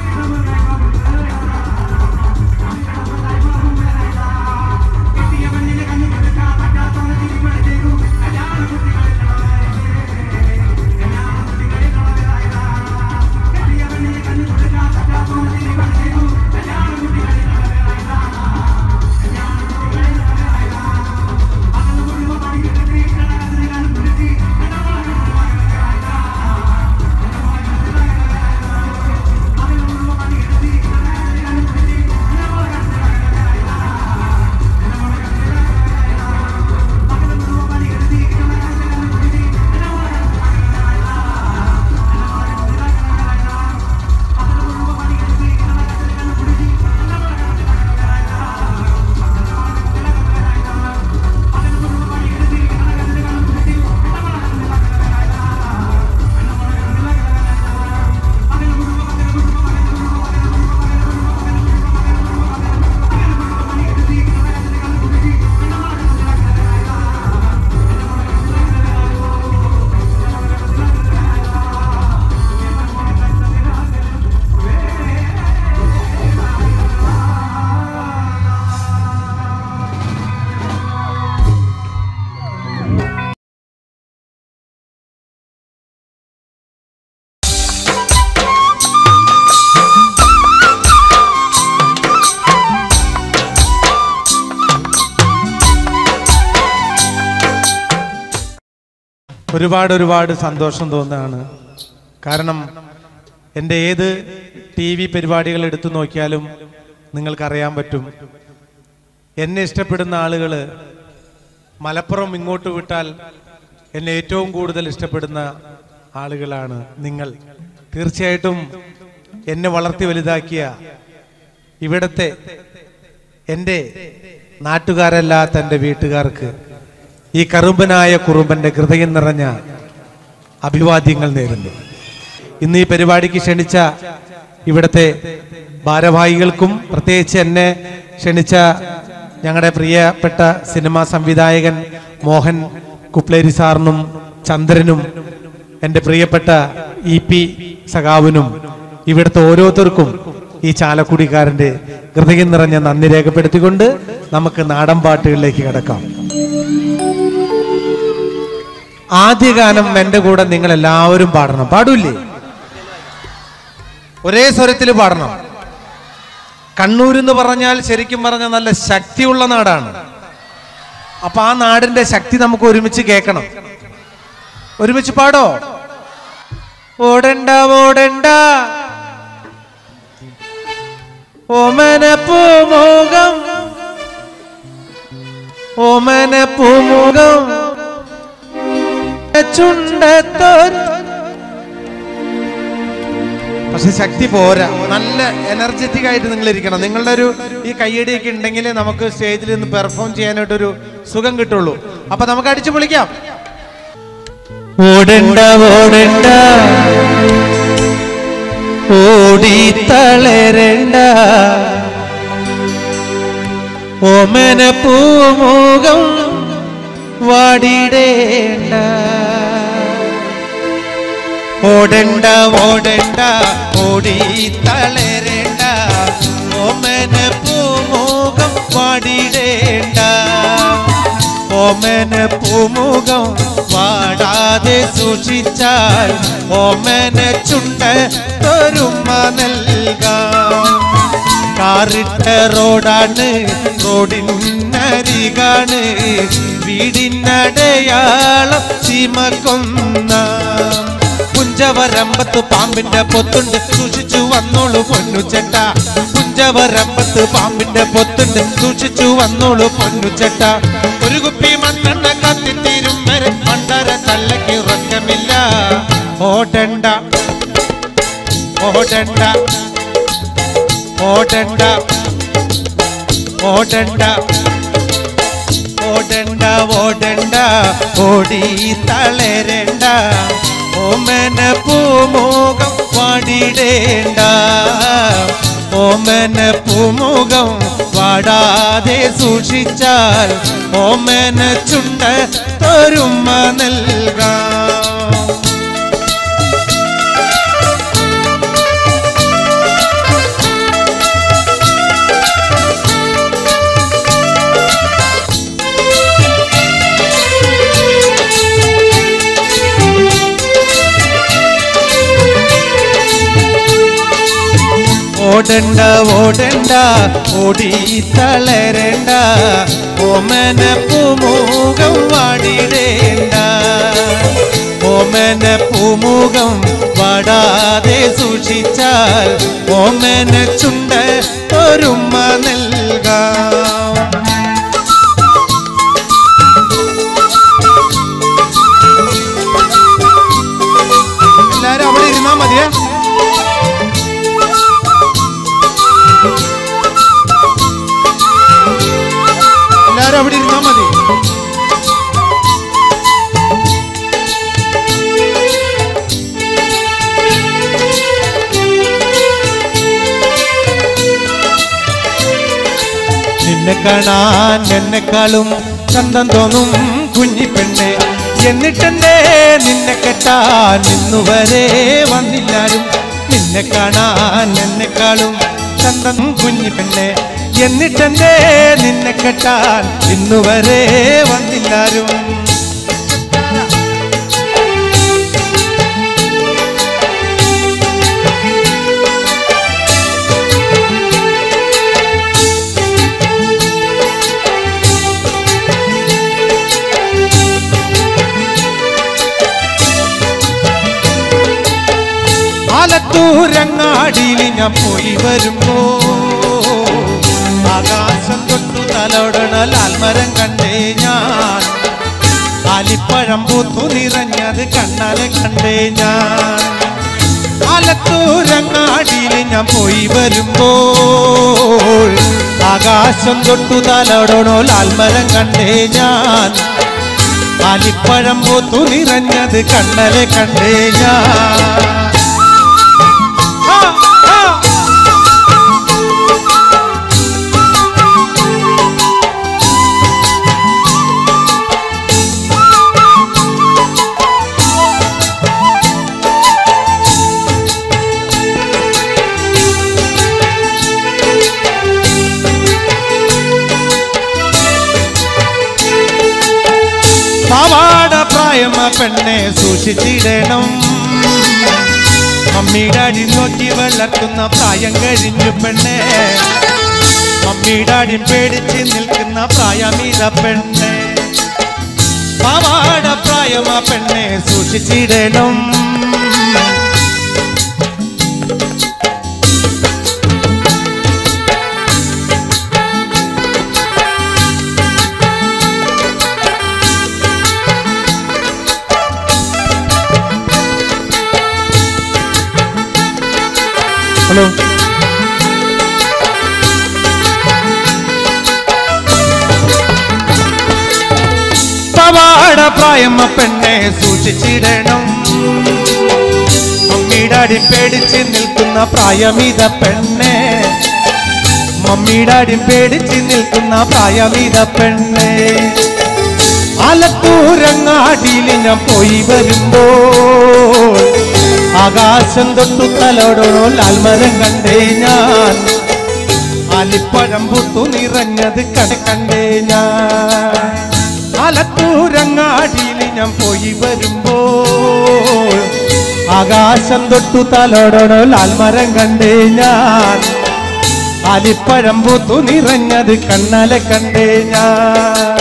കെട്ടിയ പെണ്ണിനെ കണ്ണു കൊടുക്കാൻ പറ്റാത്തവനെ തിരിപ്പെടുത്തേക്കും കല്യാണ കുട്ടികളെ കല്യാണ കുട്ടികളെ കെട്ടിയ പെണ്ണിനെ കണ്ണു കൊടുക്കാൻ പറ്റാത്തവനെ തിരിപ്പെടുത്തേക്കും കല്യാണ കുട്ടികളെ പകല് മുഴുവൻ പണിയെടുത്ത് കടകത്തിനെ കണ്ടുപിടിച്ച് പകല് മുഴുവൻ പണിയെടുത്ത് കടകത്തിനെ കണ്ടുപിടിച്ച് പകല് മുഴുവൻ പണിയെടുത്ത് കടകത്തിനെ കണ്ടുപിടിച്ച് പകല് മുഴുവൻ പണിയെടുത്ത് കടകത്തിനെ കണ്ടുപിടിച്ച് പകല് മുഴുവൻ പണിയെടുത്ത് കടകത്തിനെ കണ്ടുപിടിച്ച് പകല് മുഴുവൻ പകല് മുഴുവൻ പകല് മുഴുവൻ ഒരുപാട് ഒരുപാട് സന്തോഷം തോന്നുകയാണ് കാരണം എൻ്റെ ഏത് ടി വി പരിപാടികൾ എടുത്തു നോക്കിയാലും നിങ്ങൾക്കറിയാൻ പറ്റും എന്നെ ഇഷ്ടപ്പെടുന്ന ആളുകൾ മലപ്പുറം ഇങ്ങോട്ട് വിട്ടാൽ എന്നെ ഏറ്റവും കൂടുതൽ ഇഷ്ടപ്പെടുന്ന ആളുകളാണ് നിങ്ങൾ തീർച്ചയായിട്ടും എന്നെ വളർത്തി വലുതാക്കിയ ഇവിടത്തെ എൻ്റെ നാട്ടുകാരല്ലാത്ത എൻ്റെ വീട്ടുകാർക്ക് ഈ കറുമ്പനായ കുറുമ്പന്റെ ഹൃദയം നിറഞ്ഞ അഭിവാദ്യങ്ങൾ നേരുന്നു ഇന്ന് ഈ പരിപാടിക്ക് ക്ഷണിച്ച ഇവിടുത്തെ ഭാരവാഹികൾക്കും പ്രത്യേകിച്ച് എന്നെ ക്ഷണിച്ച ഞങ്ങളുടെ പ്രിയപ്പെട്ട സിനിമാ സംവിധായകൻ മോഹൻ കുപ്ലേരി സാറിനും ചന്ദ്രനും എൻ്റെ പ്രിയപ്പെട്ട ഇ പി സഖാവിനും ഇവിടുത്തെ ഓരോരുത്തർക്കും ഈ ചാലക്കുടിക്കാരന്റെ ഹൃദയം നിറഞ്ഞ നന്ദി രേഖപ്പെടുത്തിക്കൊണ്ട് നമുക്ക് നാടൻ പാട്ടുകളിലേക്ക് കിടക്കാം ആദ്യ ഗാനം എന്റെ കൂടെ നിങ്ങൾ എല്ലാവരും പാടണം പാടൂല്ലേ ഒരേ സ്വരത്തിൽ പാടണം കണ്ണൂർ എന്ന് പറഞ്ഞാൽ ശരിക്കും പറഞ്ഞ നല്ല ശക്തിയുള്ള നാടാണ് അപ്പൊ ആ നാടിന്റെ ശക്തി നമുക്ക് ഒരുമിച്ച് കേൾക്കണം ഒരുമിച്ച് പാടോ ഓടണ്ട ഓടണ്ട ഓമന പൂമുഖം ഓമന പൂമുഖം ചുണ്ടത്തോർ പക്ഷെ ശക്തി പോരാ നല്ല എനർജറ്റിക് ആയിട്ട് നിങ്ങൾ ഇരിക്കണം നിങ്ങളുടെ ഒരു ഈ കയ്യടിയൊക്കെ ഉണ്ടെങ്കിൽ നമുക്ക് സ്റ്റേജിൽ നിന്ന് പെർഫോം ചെയ്യാനായിട്ടൊരു സുഖം കിട്ടുള്ളൂ അപ്പൊ നമുക്ക് അടിച്ചു പൊളിക്കാം ഓടണ്ട ഓടണ്ട ഓടി തളരണ്ട ഓമന പൂമുഖം വാടിടേണ്ട ഓടണ്ട ഓടണ്ട ഓടി തളരണ്ട ഓമന പൂമുഖം വാടിടേണ്ട ഓമന പൂമുഖം വാടാതെ സൂക്ഷിച്ചാൽ ഓമന ചുണ്ട തൊരുമ നൽകാം കാറിട്ട റോഡാണ് റോഡിനരികാണ് വീടിനടയാളം ചീമക്കൊന്ന പുഞ്ചവരമ്പത്ത് പാമ്പിന്റെ പൊത്തുണ്ട് സൂക്ഷിച്ചു വന്നോളൂ പൊന്നുചെട്ട പുഞ്ചവരമ്പത്ത് പാമ്പിന്റെ പൊത്തുണ്ട് സൂക്ഷിച്ചു വന്നോളൂ പൊന്നുചെട്ട ഒരു കുപ്പി മണ്ണെണ്ണ കത്തിത്തീരും വരെ മണ്ടര തല്ലയ്ക്ക് ഉറക്കമില്ല ഓടണ്ട ഓടണ്ട ഓടണ്ട ഓടണ്ട ഓടണ്ട ഓടണ്ട ഓടി തളരണ്ട ഓമന പൂമുഖം വാടിടേണ്ട ഓമന പൂമുഖം വാടാതെ സൂക്ഷിച്ചാൽ ഓമന ചുണ്ട തൊരുമ നൽകാം ഓടണ്ട ഓടണ്ട ഓടി തളരണ്ട ഓമന പൂമുഖം വാടിടേണ്ട ഓമന പൂമുഖം വാടാതെ സൂക്ഷിച്ചാൽ ഓമന ചുണ്ട ഒരുമ നൽകാം എല്ലാരും അവിടെ ഇരുന്നാ മതിയേ എല്ലാരും അവിടെ ഇരുന്നാ മതി നിന്നെ കാണാൻ എന്നെക്കാളും ചന്തം തോന്നും കുഞ്ഞിപ്പെണ്ണെ എന്നിട്ടെന്തേ നിന്നെ കെട്ടാൻ ഇന്നുവരെ വന്നില്ലാരും നിന്നെ കാണാൻ എന്നെക്കാളും ചന്തം കുഞ്ഞിപ്പെണ്ണെ എന്നിട്ടെന്തേ നിന്നെ കെട്ടാൻ ഇന്നുവരെ വന്നില്ലാരും ആലത്തൂരങ്ങാടിയിൽ ഞാൻ പോയി വരുമ്പോ ആകാശം തൊട്ടു തലോടണ ലാൽമരം കണ്ടേ ഞാൻ ആലിപ്പഴം പൂത്തു നിറഞ്ഞത് കണ്ണാലെ കണ്ടേ ഞാൻ ആലത്തൂരങ്ങാടിയിൽ ഞാൻ പോയി വരുമ്പോൾ ആകാശം തൊട്ടു തലോടണോ ലാൽമരം കണ്ടേ ഞാൻ ആലിപ്പഴം പൂത്തു നിറഞ്ഞത് കണ്ണലെ കണ്ടേ ഞാൻ ആ, ആ. പെണ്ണെ സൂക്ഷിച്ചിടണം മമ്മിയുടെ അടി നോക്കി വളർത്തുന്ന പ്രായം കഴിഞ്ഞു പെണ്ണെ മമ്മിയുടെ അടി പേടിച്ച് നിൽക്കുന്ന പ്രായമീത പെണ്ണെ പാവാട പ്രായമാ പെണ്ണെ സൂക്ഷിച്ചിടണം ഹലോ പവാട പ്രായമ പെണ്ണെ സൂക്ഷിച്ചിടണം മമ്മിയുടെ അടി പേടിച്ച് നിൽക്കുന്ന പ്രായമിത പെണ്ണെ മമ്മിയുടെ അടി പേടിച്ച് നിൽക്കുന്ന പ്രായമിത പെണ്ണെ ആലത്തൂരങ്ങാടിയിൽ ഞാൻ പോയി വരുമ്പോൾ ആകാശം തൊട്ടു തലോടണോ ലാൽമരം കണ്ടേ ഞാൻ ആലിപ്പഴം പുത്തു നിറഞ്ഞത് കട കണ്ടേ ഞാൻ ആലത്തൂരങ്ങാടിയിൽ ഞാൻ പോയി വരുമ്പോൾ ആകാശം തൊട്ടു തലോടണോ ലാൽമരം കണ്ടേ ഞാൻ ആലിപ്പഴം പൂത്തു നിറഞ്ഞത് കണ്ണാലെ കണ്ടേ ഞാൻ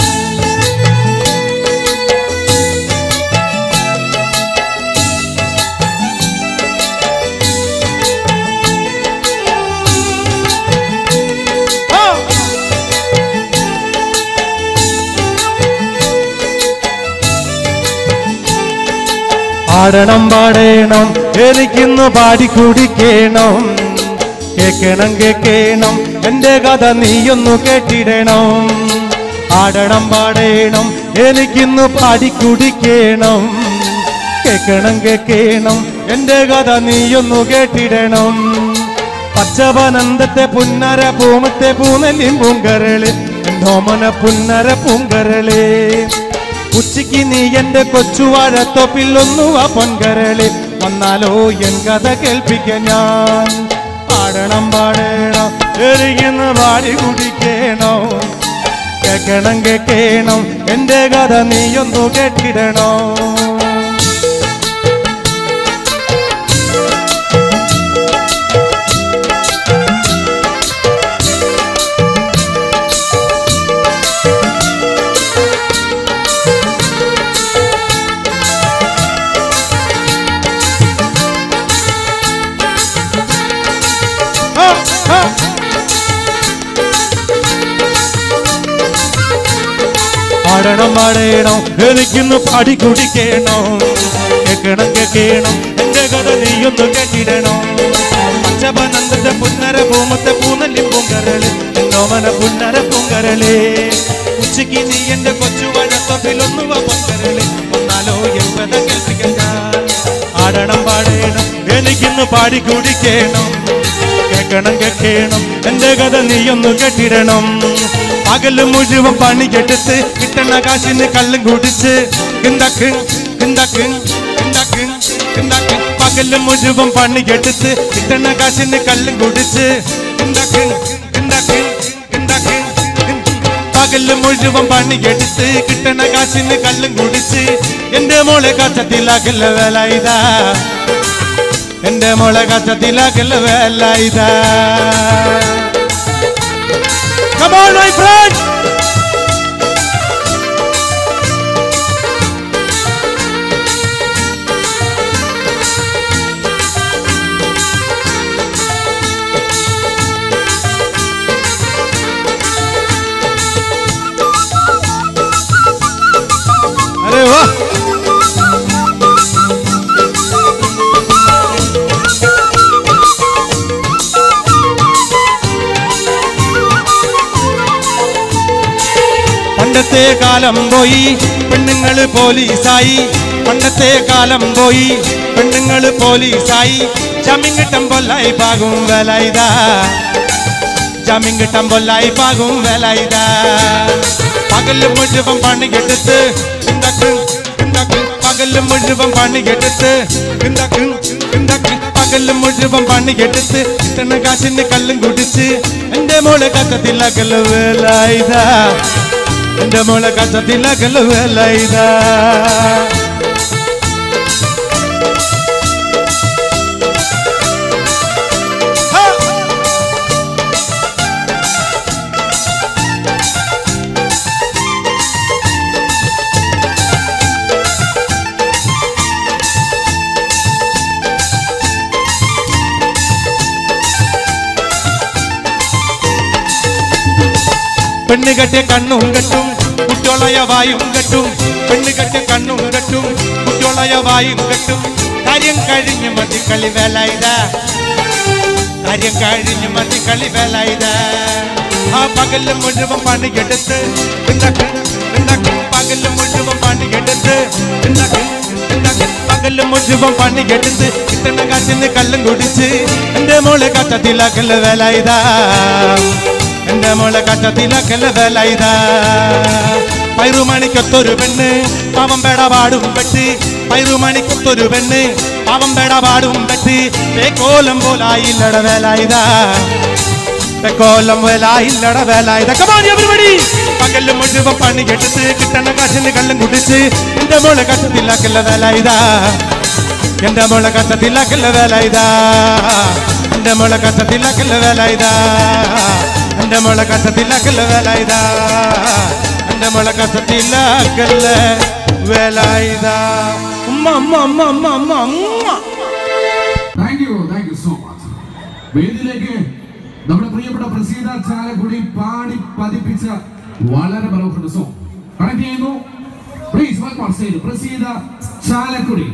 പാടണം പാടേണം എനിക്കിന്ന് പാടി കുടിക്കണം കേക്കണം കേക്കണം എന്റെ കഥ നീയൊന്നു കേട്ടിടണം പാടണം പാടേണം എനിക്കിന്ന് പാടി കുടിക്കണം കേക്കണം കേക്കണം എന്റെ കഥ നീയൊന്നു കേട്ടിടണം പച്ചവനന്തത്തെ പുന്നര പൂമത്തെ പൂനെല്ലിൻ പൂങ്കരള് എന്തോമന പുന്നര പൂങ്കരളേ ഉച്ചയ്ക്ക് നീ എന്റെ കൊച്ചുവാഴത്തൊപ്പിൽ ഒന്നുവ പൊൻകരളി വന്നാലോ എൻ കഥ കേൾപ്പിക്ക ഞാൻ പാടണം പാടണം എരികുന്ന പാടി കുടിക്കണോ കേക്കണം കേക്കണം എന്റെ കഥ നീയൊന്നു കേട്ടിടണോ ആ, ആ. പാടണം പാടണം എനിക്കിന്ന് പാടി കുടിക്കണം കേക്കണം കേക്കണം എന്റെ കഥ നീയൊന്ന് കേട്ടിടണം പച്ചപനന്ദത്തെ പുന്നര പൂമത്തെ പൂനല്ലി പൂങ്കരള് എന്നോമന പുന്നര പൂങ്കരളേ ഉച്ചയ്ക്ക് നീ എന്റെ കൊച്ചു വഴത്തൊപ്പിലൊന്നു പൊങ്കരള് വന്നാലോ എൻ കഥ കേൾപ്പിക്കാൻ ഞാൻ ആടണം പാടണം എനിക്കിന്ന് പാടി കുടിക്കണം കേക്കണം കേക്കണം എന്റെ കഥ നീയൊന്ന് കെട്ടിടണം പകല് മുഴുവൻ പണി കെടുത്ത് കിട്ടണ കാശിന് കള്ളും കുടിച്ച് കിണ്ടക്ക് കിണ്ടക്ക് കിണ്ടക്ക് കിണ്ടക്ക് പകല് മുഴുവൻ പണി കെടുത്ത് കിട്ടണ കാശിന് കള്ളും കുടിച്ച് കിണ്ടക്ക് കിണ്ടക്ക് കിണ്ടക്ക് പകല് മുഴുവൻ പണി എടുത്ത് കിട്ടണ കാശിന് കള്ളും കുടിച്ച് എന്റെ മോളെ കച്ചത്തിലാക്കല്ല വേല ഇതാ എന്റെ മോളെ കച്ചത്തിലാക്കല്ല വേല ഇതാ Come on, my friend! अरे वाह പണ്ടത്തെ കാലം പോയി പെണ്ണുങ്ങള് പോലീസായി പണ്ടത്തെ കാലം പോയി പെണ്ണുങ്ങള് പോലീസായി ജാമ്യം കിട്ടും പൊല്ലായി പാകും വില ഇതാ ജാമ്യം കിട്ടാൻ പൊല്ലായി പാകും വില ഇതാ പകല് മുഴുവൻ പണി കെടുത്ത് ഇന്തക്ക് ഇന്തക്ക് പകല് മുഴുവൻ പണി കെടുത്ത് ഇന്തക്ക് ഇന്തക്ക് പകല് മുഴുവൻ പണി കെടുത്ത് കിട്ടണ കാശിന് കല്ലും കുടിച്ച് എന്റെ മോളെ കത്തത്തില്ല കല്ല് വേല ഇതാ എന്റെ മോളെ കച്ചത്തിലകല വേല ഇതാ ഹാ. പെണ്ണ് കെട്ടിയ കണ്ണും കെട്ടും കുട്ടിയോളയ വായും കെട്ടും പെണ്ണ് കെട്ടിയ കണ്ണും കെട്ടും കുട്ടിയോളയ വായും കെട്ടും കാര്യം കഴിഞ്ഞ് മതി കളി വേല ഇതാ കാര്യം കഴിഞ്ഞ് മതി കളി വേല ഇതാ ആ പകല് മുഴുവൻ പണിയെടുത്ത് ഉണ്ടാക്ക്, ഉണ്ടാക്ക്, പകല് മുഴുവൻ പണിയെടുത്ത് ഉണ്ടാക്ക്, ഉണ്ടാക്ക്, പകല് മുഴുവൻ പണിയെടുത്ത് കിട്ടണ കാറ്റിന് കള്ളും കുടിച്ച് എന്റെ മോളെ കട്ടത്തിലാക്കല് വേല ഇതാ എന്റെ മോളെ കട്ടത്തിലാക്കല് വേല ഇതാ പൈറുമണിക്കൊത്തൊരു പെണ്ണ് പാവം പേട പാടും പെട്ട് പൈറുമണിക്കൊത്തൊരു പെണ്ണ് പാവം പേട പാടും പെട്ട് കോലം പോലായില്ലട വേല ഇതാ തെക്കോലം വേലായില്ലട വേലായുധ കമാനി everybody പകല് മുഴുവൻ പണി കെട്ടിട്ട് കിട്ടണ കാശിന് കള്ളും കുടിച്ച് എന്റെ മോളെ കട്ടത്തിലാക്കല്ല വേലായുധ എന്റെ മോളെ കട്ടത്തിലാക്കല്ല വേലായുധ എന്റെ മോളെ കട്ടത്തിലാക്കല്ല വേലായുധ എന്റെ മോളെ കട്ടത്തിലാക്കല്ല വേലായുധ എന്റെ മോളെ കട്ടത്തിലാക്കല്ല വേലായുധ ഉമ്മ ഉമ്മ ഉമ്മ ഉമ്മ ഉമ്മ ഉമ്മ thank you thank you so much വേദിയിലേക്ക് നമ്മുടെ പ്രിയപ്പെട്ട പ്രസീത ചാലക്കുടി പാടി പതിപ്പിച്ച വളരെ മനോഹര സോങ് കണക്ട് ചെയ്യുന്നു please welcome stage Praseetha Chalakudy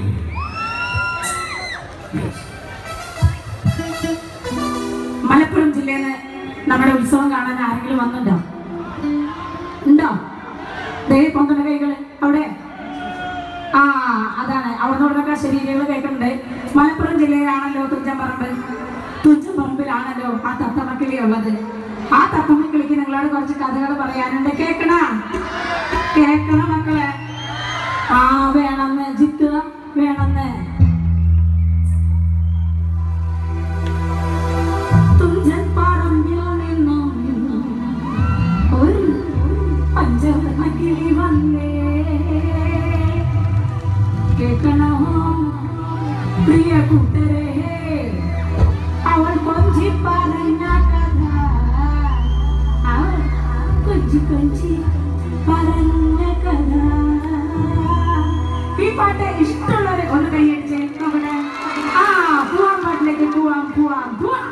Malappuram ജില്ലയിൽ നിന്ന് നമ്മുടെ ഉത്സവം കാണാൻ ആരെങ്കിലും വന്നുണ്ടോ ഉണ്ടോ ദേ പൊന്തണ കൈകൾ അവിടെ ആ അതാണ് അവിടെ നിന്നൊക്കെ ശരീരങ്ങൾ കേൾക്കുന്നുണ്ട് മലപ്പുറം ജില്ലയിലാണല്ലോ തുഞ്ചൻപറമ്പ് തുഞ്ചൻപറമ്പിലാണല്ലോ ആ തത്തമ്മക്കിളി ഉള്ളത് ആ തത്തമ്മക്കിളിക്ക് നിങ്ങളോട് കുറച്ച് കഥകൾ പറയാനുണ്ട് കേക്കണ കേക്കണം മക്കളെ ആ വേണമെന്ന് ജിത്തുക വേണമെന്ന് തുഞ്ചൻ പറമ്പിൽ നിന്നും ഒരു പഞ്ചവർണ്ണ കിളി വന്നേ കേൾക്കണോ പ്രിയ കൂട്ടരെ അവൾ കൊഞ്ചി പറഞ്ഞ കഥ അവൾ കൊഞ്ചി കൊഞ്ചി പറഞ്ഞ കഥ ഈ പാട്ട് ഇഷ്ടമുള്ളവരെ ഒന്ന് കൈയടിച്ചേ നോക്കട്ടെ ആ പോവാം പാട്ടിലേക്ക് പോവാം പോവാം പോവാം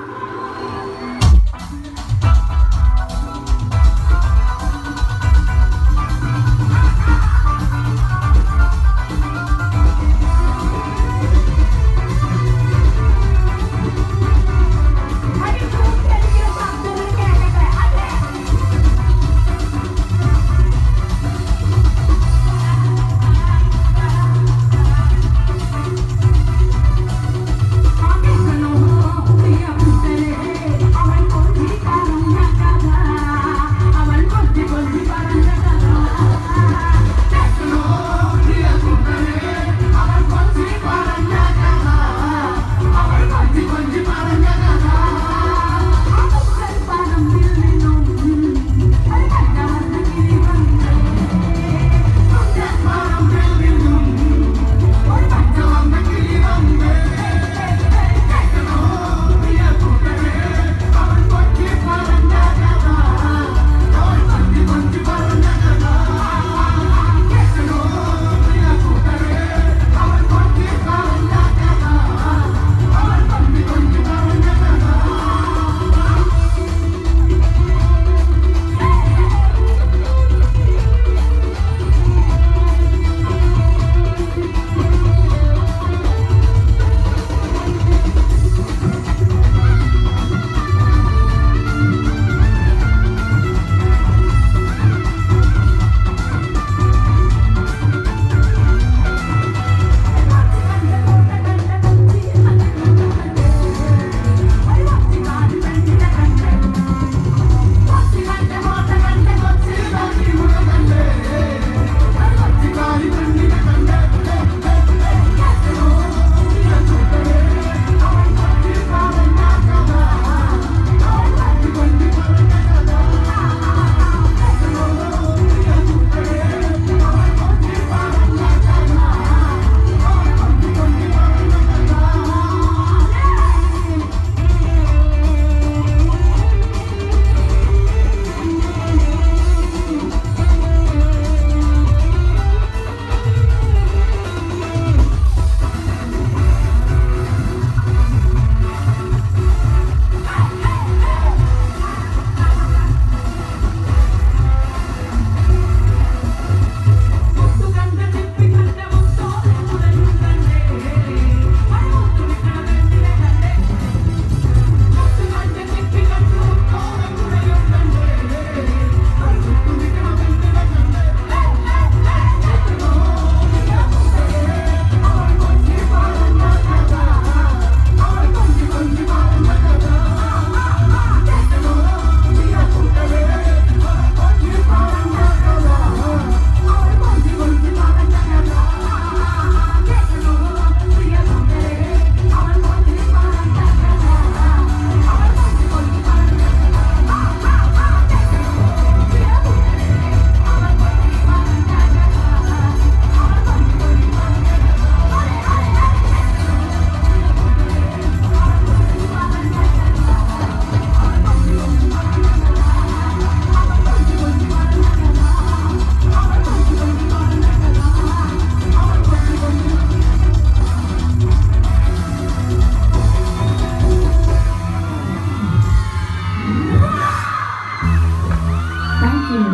താങ്ക് യു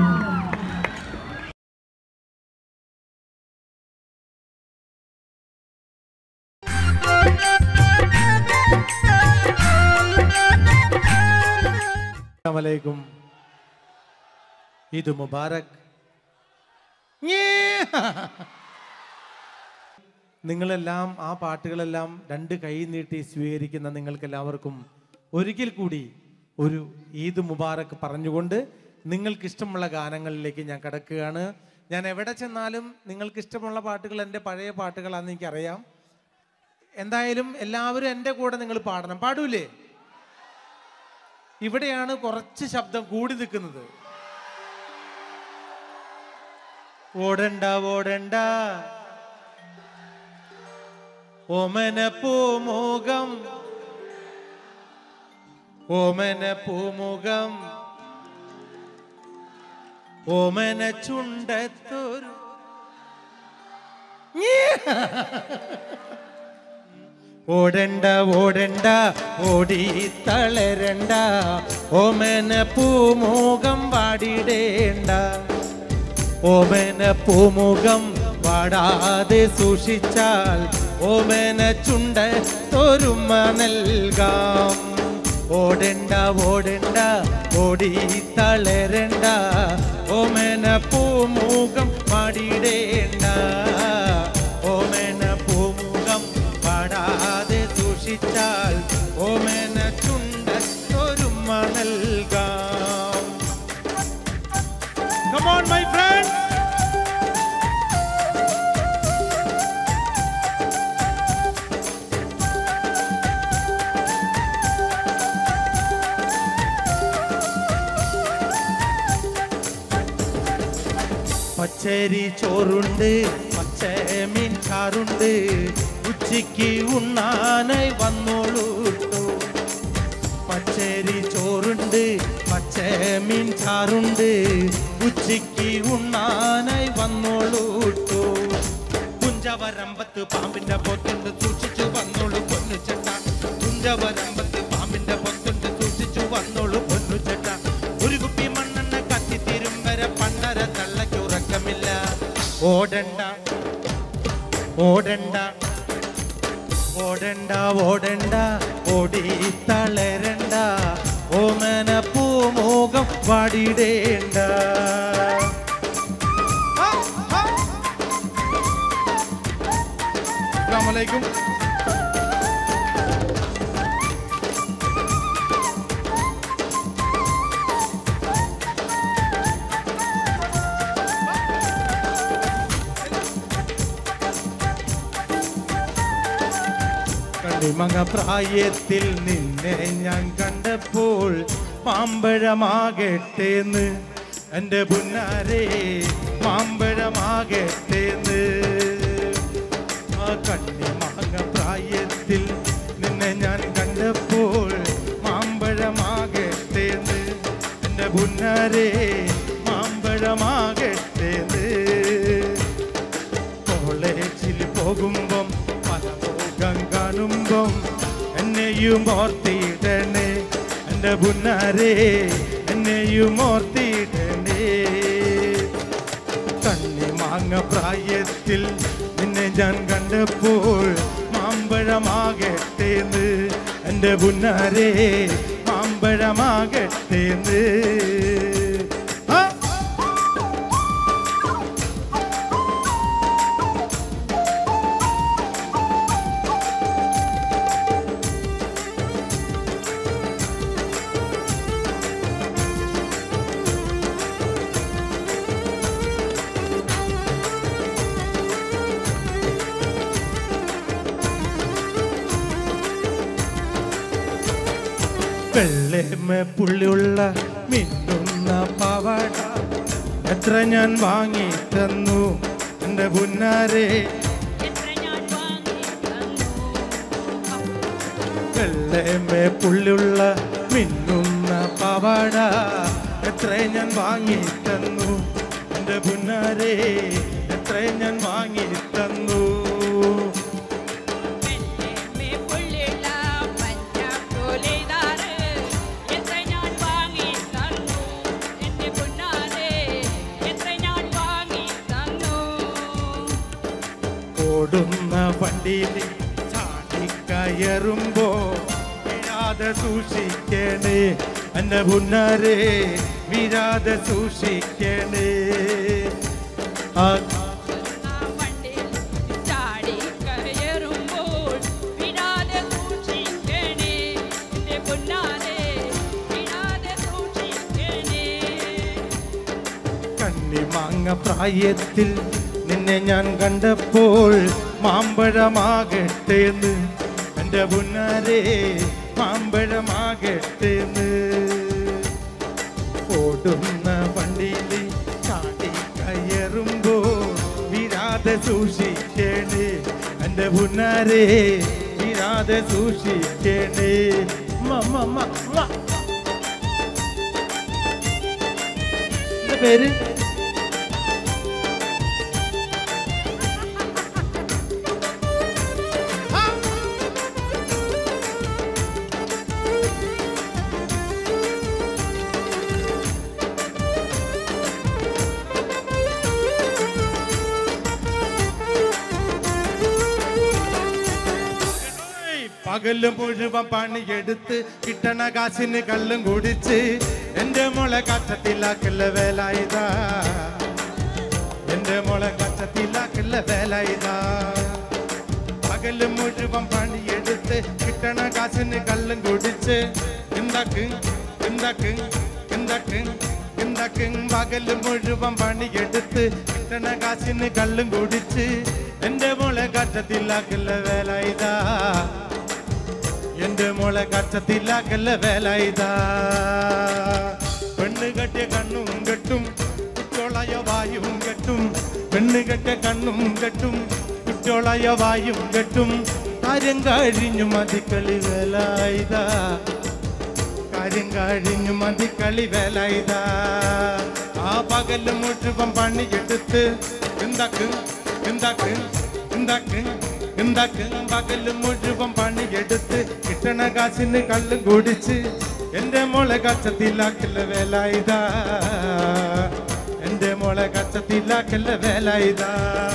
അലൈക്കും ഇത് മുബാറക് നിങ്ങളെല്ലാം ആ പാട്ടുകളെല്ലാം രണ്ട് കൈ നീട്ടി സ്വീകരിക്കുന്ന നിങ്ങൾക്ക് എല്ലാവർക്കും ഒരിക്കൽ കൂടി ഒരു ഈദ് മുബാറക് പറഞ്ഞുകൊണ്ട് നിങ്ങൾക്ക് ഇഷ്ടമുള്ള ഗാനങ്ങളിലേക്ക് ഞാൻ കിടക്കുകയാണ് ഞാൻ എവിടെ ചെന്നാലും നിങ്ങൾക്ക് ഇഷ്ടമുള്ള പാട്ടുകൾ എൻ്റെ പഴയ പാട്ടുകളാണെന്ന് എനിക്കറിയാം എന്തായാലും എല്ലാവരും എൻ്റെ കൂടെ നിങ്ങൾ പാടണം പാടൂലേ ഇവിടെയാണ് കുറച്ച് ശബ്ദം കൂടി നിൽക്കുന്നത് ഓടണ്ട ഓടണ്ട ഓമന പൂമുഖം ഓമന പൂമുഖം ഓമന ചുണ്ടത്തൊരു ഓടണ്ട ഓടണ്ട ഓടി തളരണ്ട ഓമന പൂമുഖം വാടിടേണ്ട ഓമന പൂമുഖം വാടാതെ സൂക്ഷിച്ചാൽ ഓമന ചുണ്ട തൊരുമ നൽകാം ഓടണ്ട ഓടണ്ട ഓടി തളരണ്ട ഓമന പൂമുഖം പാടിടേണ്ട ഓമന പൂമുഖം പാടാതെ സൂക്ഷിച്ചാൽ ഓമന ചുണ്ട തൊരുമ നൽകാം Come on, my friends. പച്ചരി ചോറുണ്ട് പച്ച മീൻ ചാറുണ്ട് ഉച്ചയ്ക്ക് ഉണ്ണാനായി വന്നോളൂ ട്ടോ. പച്ചരി ചോറുണ്ട് പച്ച മീൻ ചാറുണ്ട് ഉച്ചയ്ക്ക് ഉണ്ണാനായി വന്നോളൂ ട്ടോ. കുഞ്ചവരമ്പത്ത് പാമ്പിന്റെ പൊത്തുണ്ട് സൂക്ഷിച്ചു വന്നോളൂ പൊന്നു ചെട്ട കുഞ്ചവരമ്പത്ത് പാമ്പിന്റെ പൊത്തുണ്ട് സൂക്ഷിച്ചു വന്നോളൂ പൊന്നു ചെട്ട ഒരു കുപ്പി മണ്ണെണ്ണ കത്തിത്തീരും വരെ പണ്ടര തള്ളയ്ക്ക് ഉറക്കമില്ല ഓടണ്ട ഓടണ്ട ഓടണ്ട ഓടണ്ട ഓടി തളരണ്ട ഓമന പൂമുഖം വാടിടേണ്ട അസ്സലാമലൈക്കും കണ്ണിമങ്ങ പ്രായത്തിൽ നിന്നെ ഞാൻ കണ്ടപ്പോൾ മാമ്പഴമാകട്ടേന്ന് എൻ്റെ പുന്നാരെ മാമ്പഴമാകട്ടേന്ന് ആ കണ്ണിമങ്ങ പ്രായത്തിൽ നിന്നെ ഞാൻ കണ്ടപ്പോൾ മാമ്പഴമാകട്ടേന്ന് എൻ്റെ പുന്നാരെ മാമ്പഴമാകട്ടേന്ന് കോളേജിൽ പോകുമ്പം പല ലോകം കാണുമ്പം എന്നെയും ഓർത്തിടണേ എൻ്റെ പുന്നാരെ എന്നെയും ഓർത്തിടണേ കണ്ണി മാങ്ങ പ്രായത്തിൽ നിന്നെ ഞാൻ കണ്ടപ്പോൾ മാമ്പഴമാകട്ടേന്ന് എൻ്റെ പുന്നാരെ മാമ്പഴമാകട്ടേന്ന് ആ വെള്ളേമ പുള്ളിയുള്ള മിന്നുന്ന പാവാട എത്ര ഞാൻ വാങ്ങി തന്നു എൻ്റെ പുന്നാരെ വെള്ളേമ പുള്ളിയുള്ള മിന്നുന്ന പാവാട എത്ര ഞാൻ വാങ്ങി തന്നു എൻ്റെ പുന്നാരെ എത്ര ഞാൻ വാങ്ങി തന്നു എത്ര ഞാൻ വാങ്ങി തന്നു എന്റെ പൊന്നാരെ വണ്ടിയിൽ ചാടിക്കയറുമ്പോ വീഴാതെ സൂക്ഷിക്കണേ എന്റെ പുന്നാരെ വീഴാതെ സൂക്ഷിക്കണേ ആ വണ്ടിയിൽ ചാടി കയറുമ്പോൾ വിടാതെ സൂക്ഷിക്കണേ എന്റെ പൊന്നാരെ വിടാതെ സൂക്ഷിക്കണേ കണ്ണിമാങ്ങ പ്രായത്തിൽ നിന്നെ ഞാൻ കണ്ടപ്പോൾ മാമ്പഴമാകട്ടെ എന്ന് എൻ്റെ പുന്നാരെ മാമ്പഴമാകട്ടെ എന്ന് ഓടുന്ന വണ്ടിയിൽ ചാടി കയറുമ്പോ വീഴാതെ സൂക്ഷിക്കണേ എൻ്റെ പുന്നാരെ വീഴാതെ സൂക്ഷിക്കണേ മമ്മ മ എന്താ പേര് പകല് മുഴുവൻ പണിയെടുത്ത് കിട്ടണ കാശിന് കള്ളും കുടിച്ച് എന്റെ മോളെ കച്ചത്തിലാക്കല്ല വേലായുധാ എന്റെ മോളെ കച്ചത്തിലാക്കല്ല വേലായുധാ പകല് മുഴുവൻ പണിയെടുത്ത് കിട്ടണ കാശിന് കള്ളും കുടിച്ച് എന്താക്ക് എന്താക്ക് എന്താക്ക് എന്താക്ക് പകല് മുഴുവൻ പണിയെടുത്ത് കിട്ടണ കാശിന് കള്ളും കുടിച്ച് എന്റെ മോളെ കച്ചത്തിലാക്കല്ല വേലായുധാ എന്റെ മോളെ കച്ചത്തിലാക്കല്ല വേല ഇതാ പെണ്ണ് കെട്ടിയ കണ്ണും കെട്ടും കുറ്റോളായ വായും കെട്ടും പെണ്ണ് കെട്ടിയ കണ്ണും കെട്ടും കുറ്റോളായ വായും കെട്ടും കാര്യം കഴിഞ്ഞു മതിക്കളി വേല ഇതാ കാര്യം കഴിഞ്ഞു മതിക്കളി വേല ഇതാ ആ പകല് മുഴുവൻ പണിയെടുത്ത് എന്താക്ക് എന്താക്ക് എന്താക്ക് എന്താക്ക് പകല് മുഴുവൻ പണിയെടുത്ത് കിട്ടണ കാശിന് കള്ളും കുടിച്ച് എന്റെ മോളെ കച്ചത്തിലാക്കല്ല വേല ഇതാ എന്റെ മോളെ കച്ചത്തിലാക്കല്ല വേല ഇതാ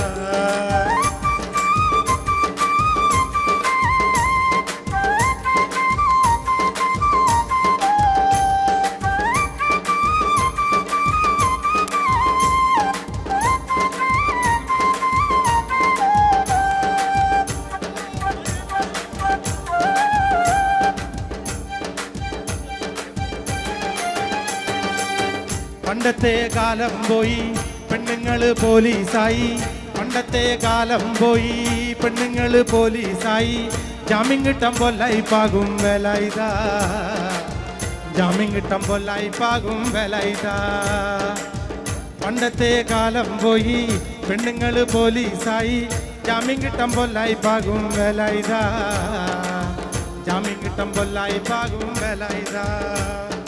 പണ്ടത്തെ കാലം പോയി പെണ്ണുങ്ങള് പോലീസായി പണ്ടത്തെ കാലം പോയി പെണ്ണുങ്ങള് പോലീസായി ജാമ്യം കിട്ടാൻ പൊല്ലായി പാകും വില ഇതാ ജാമ്യം കിട്ടാൻ പൊല്ലായി പാകും വില ഇതാ പണ്ടത്തെ കാലം പോയി പെണ്ണുങ്ങള് പോലീസായി ജാമ്യം കിട്ടാൻ പൊല്ലായി പാകും വില ഇതാ ജാമ്യം കിട്ടാൻ പൊല്ലായി പാകും വില ഇതാ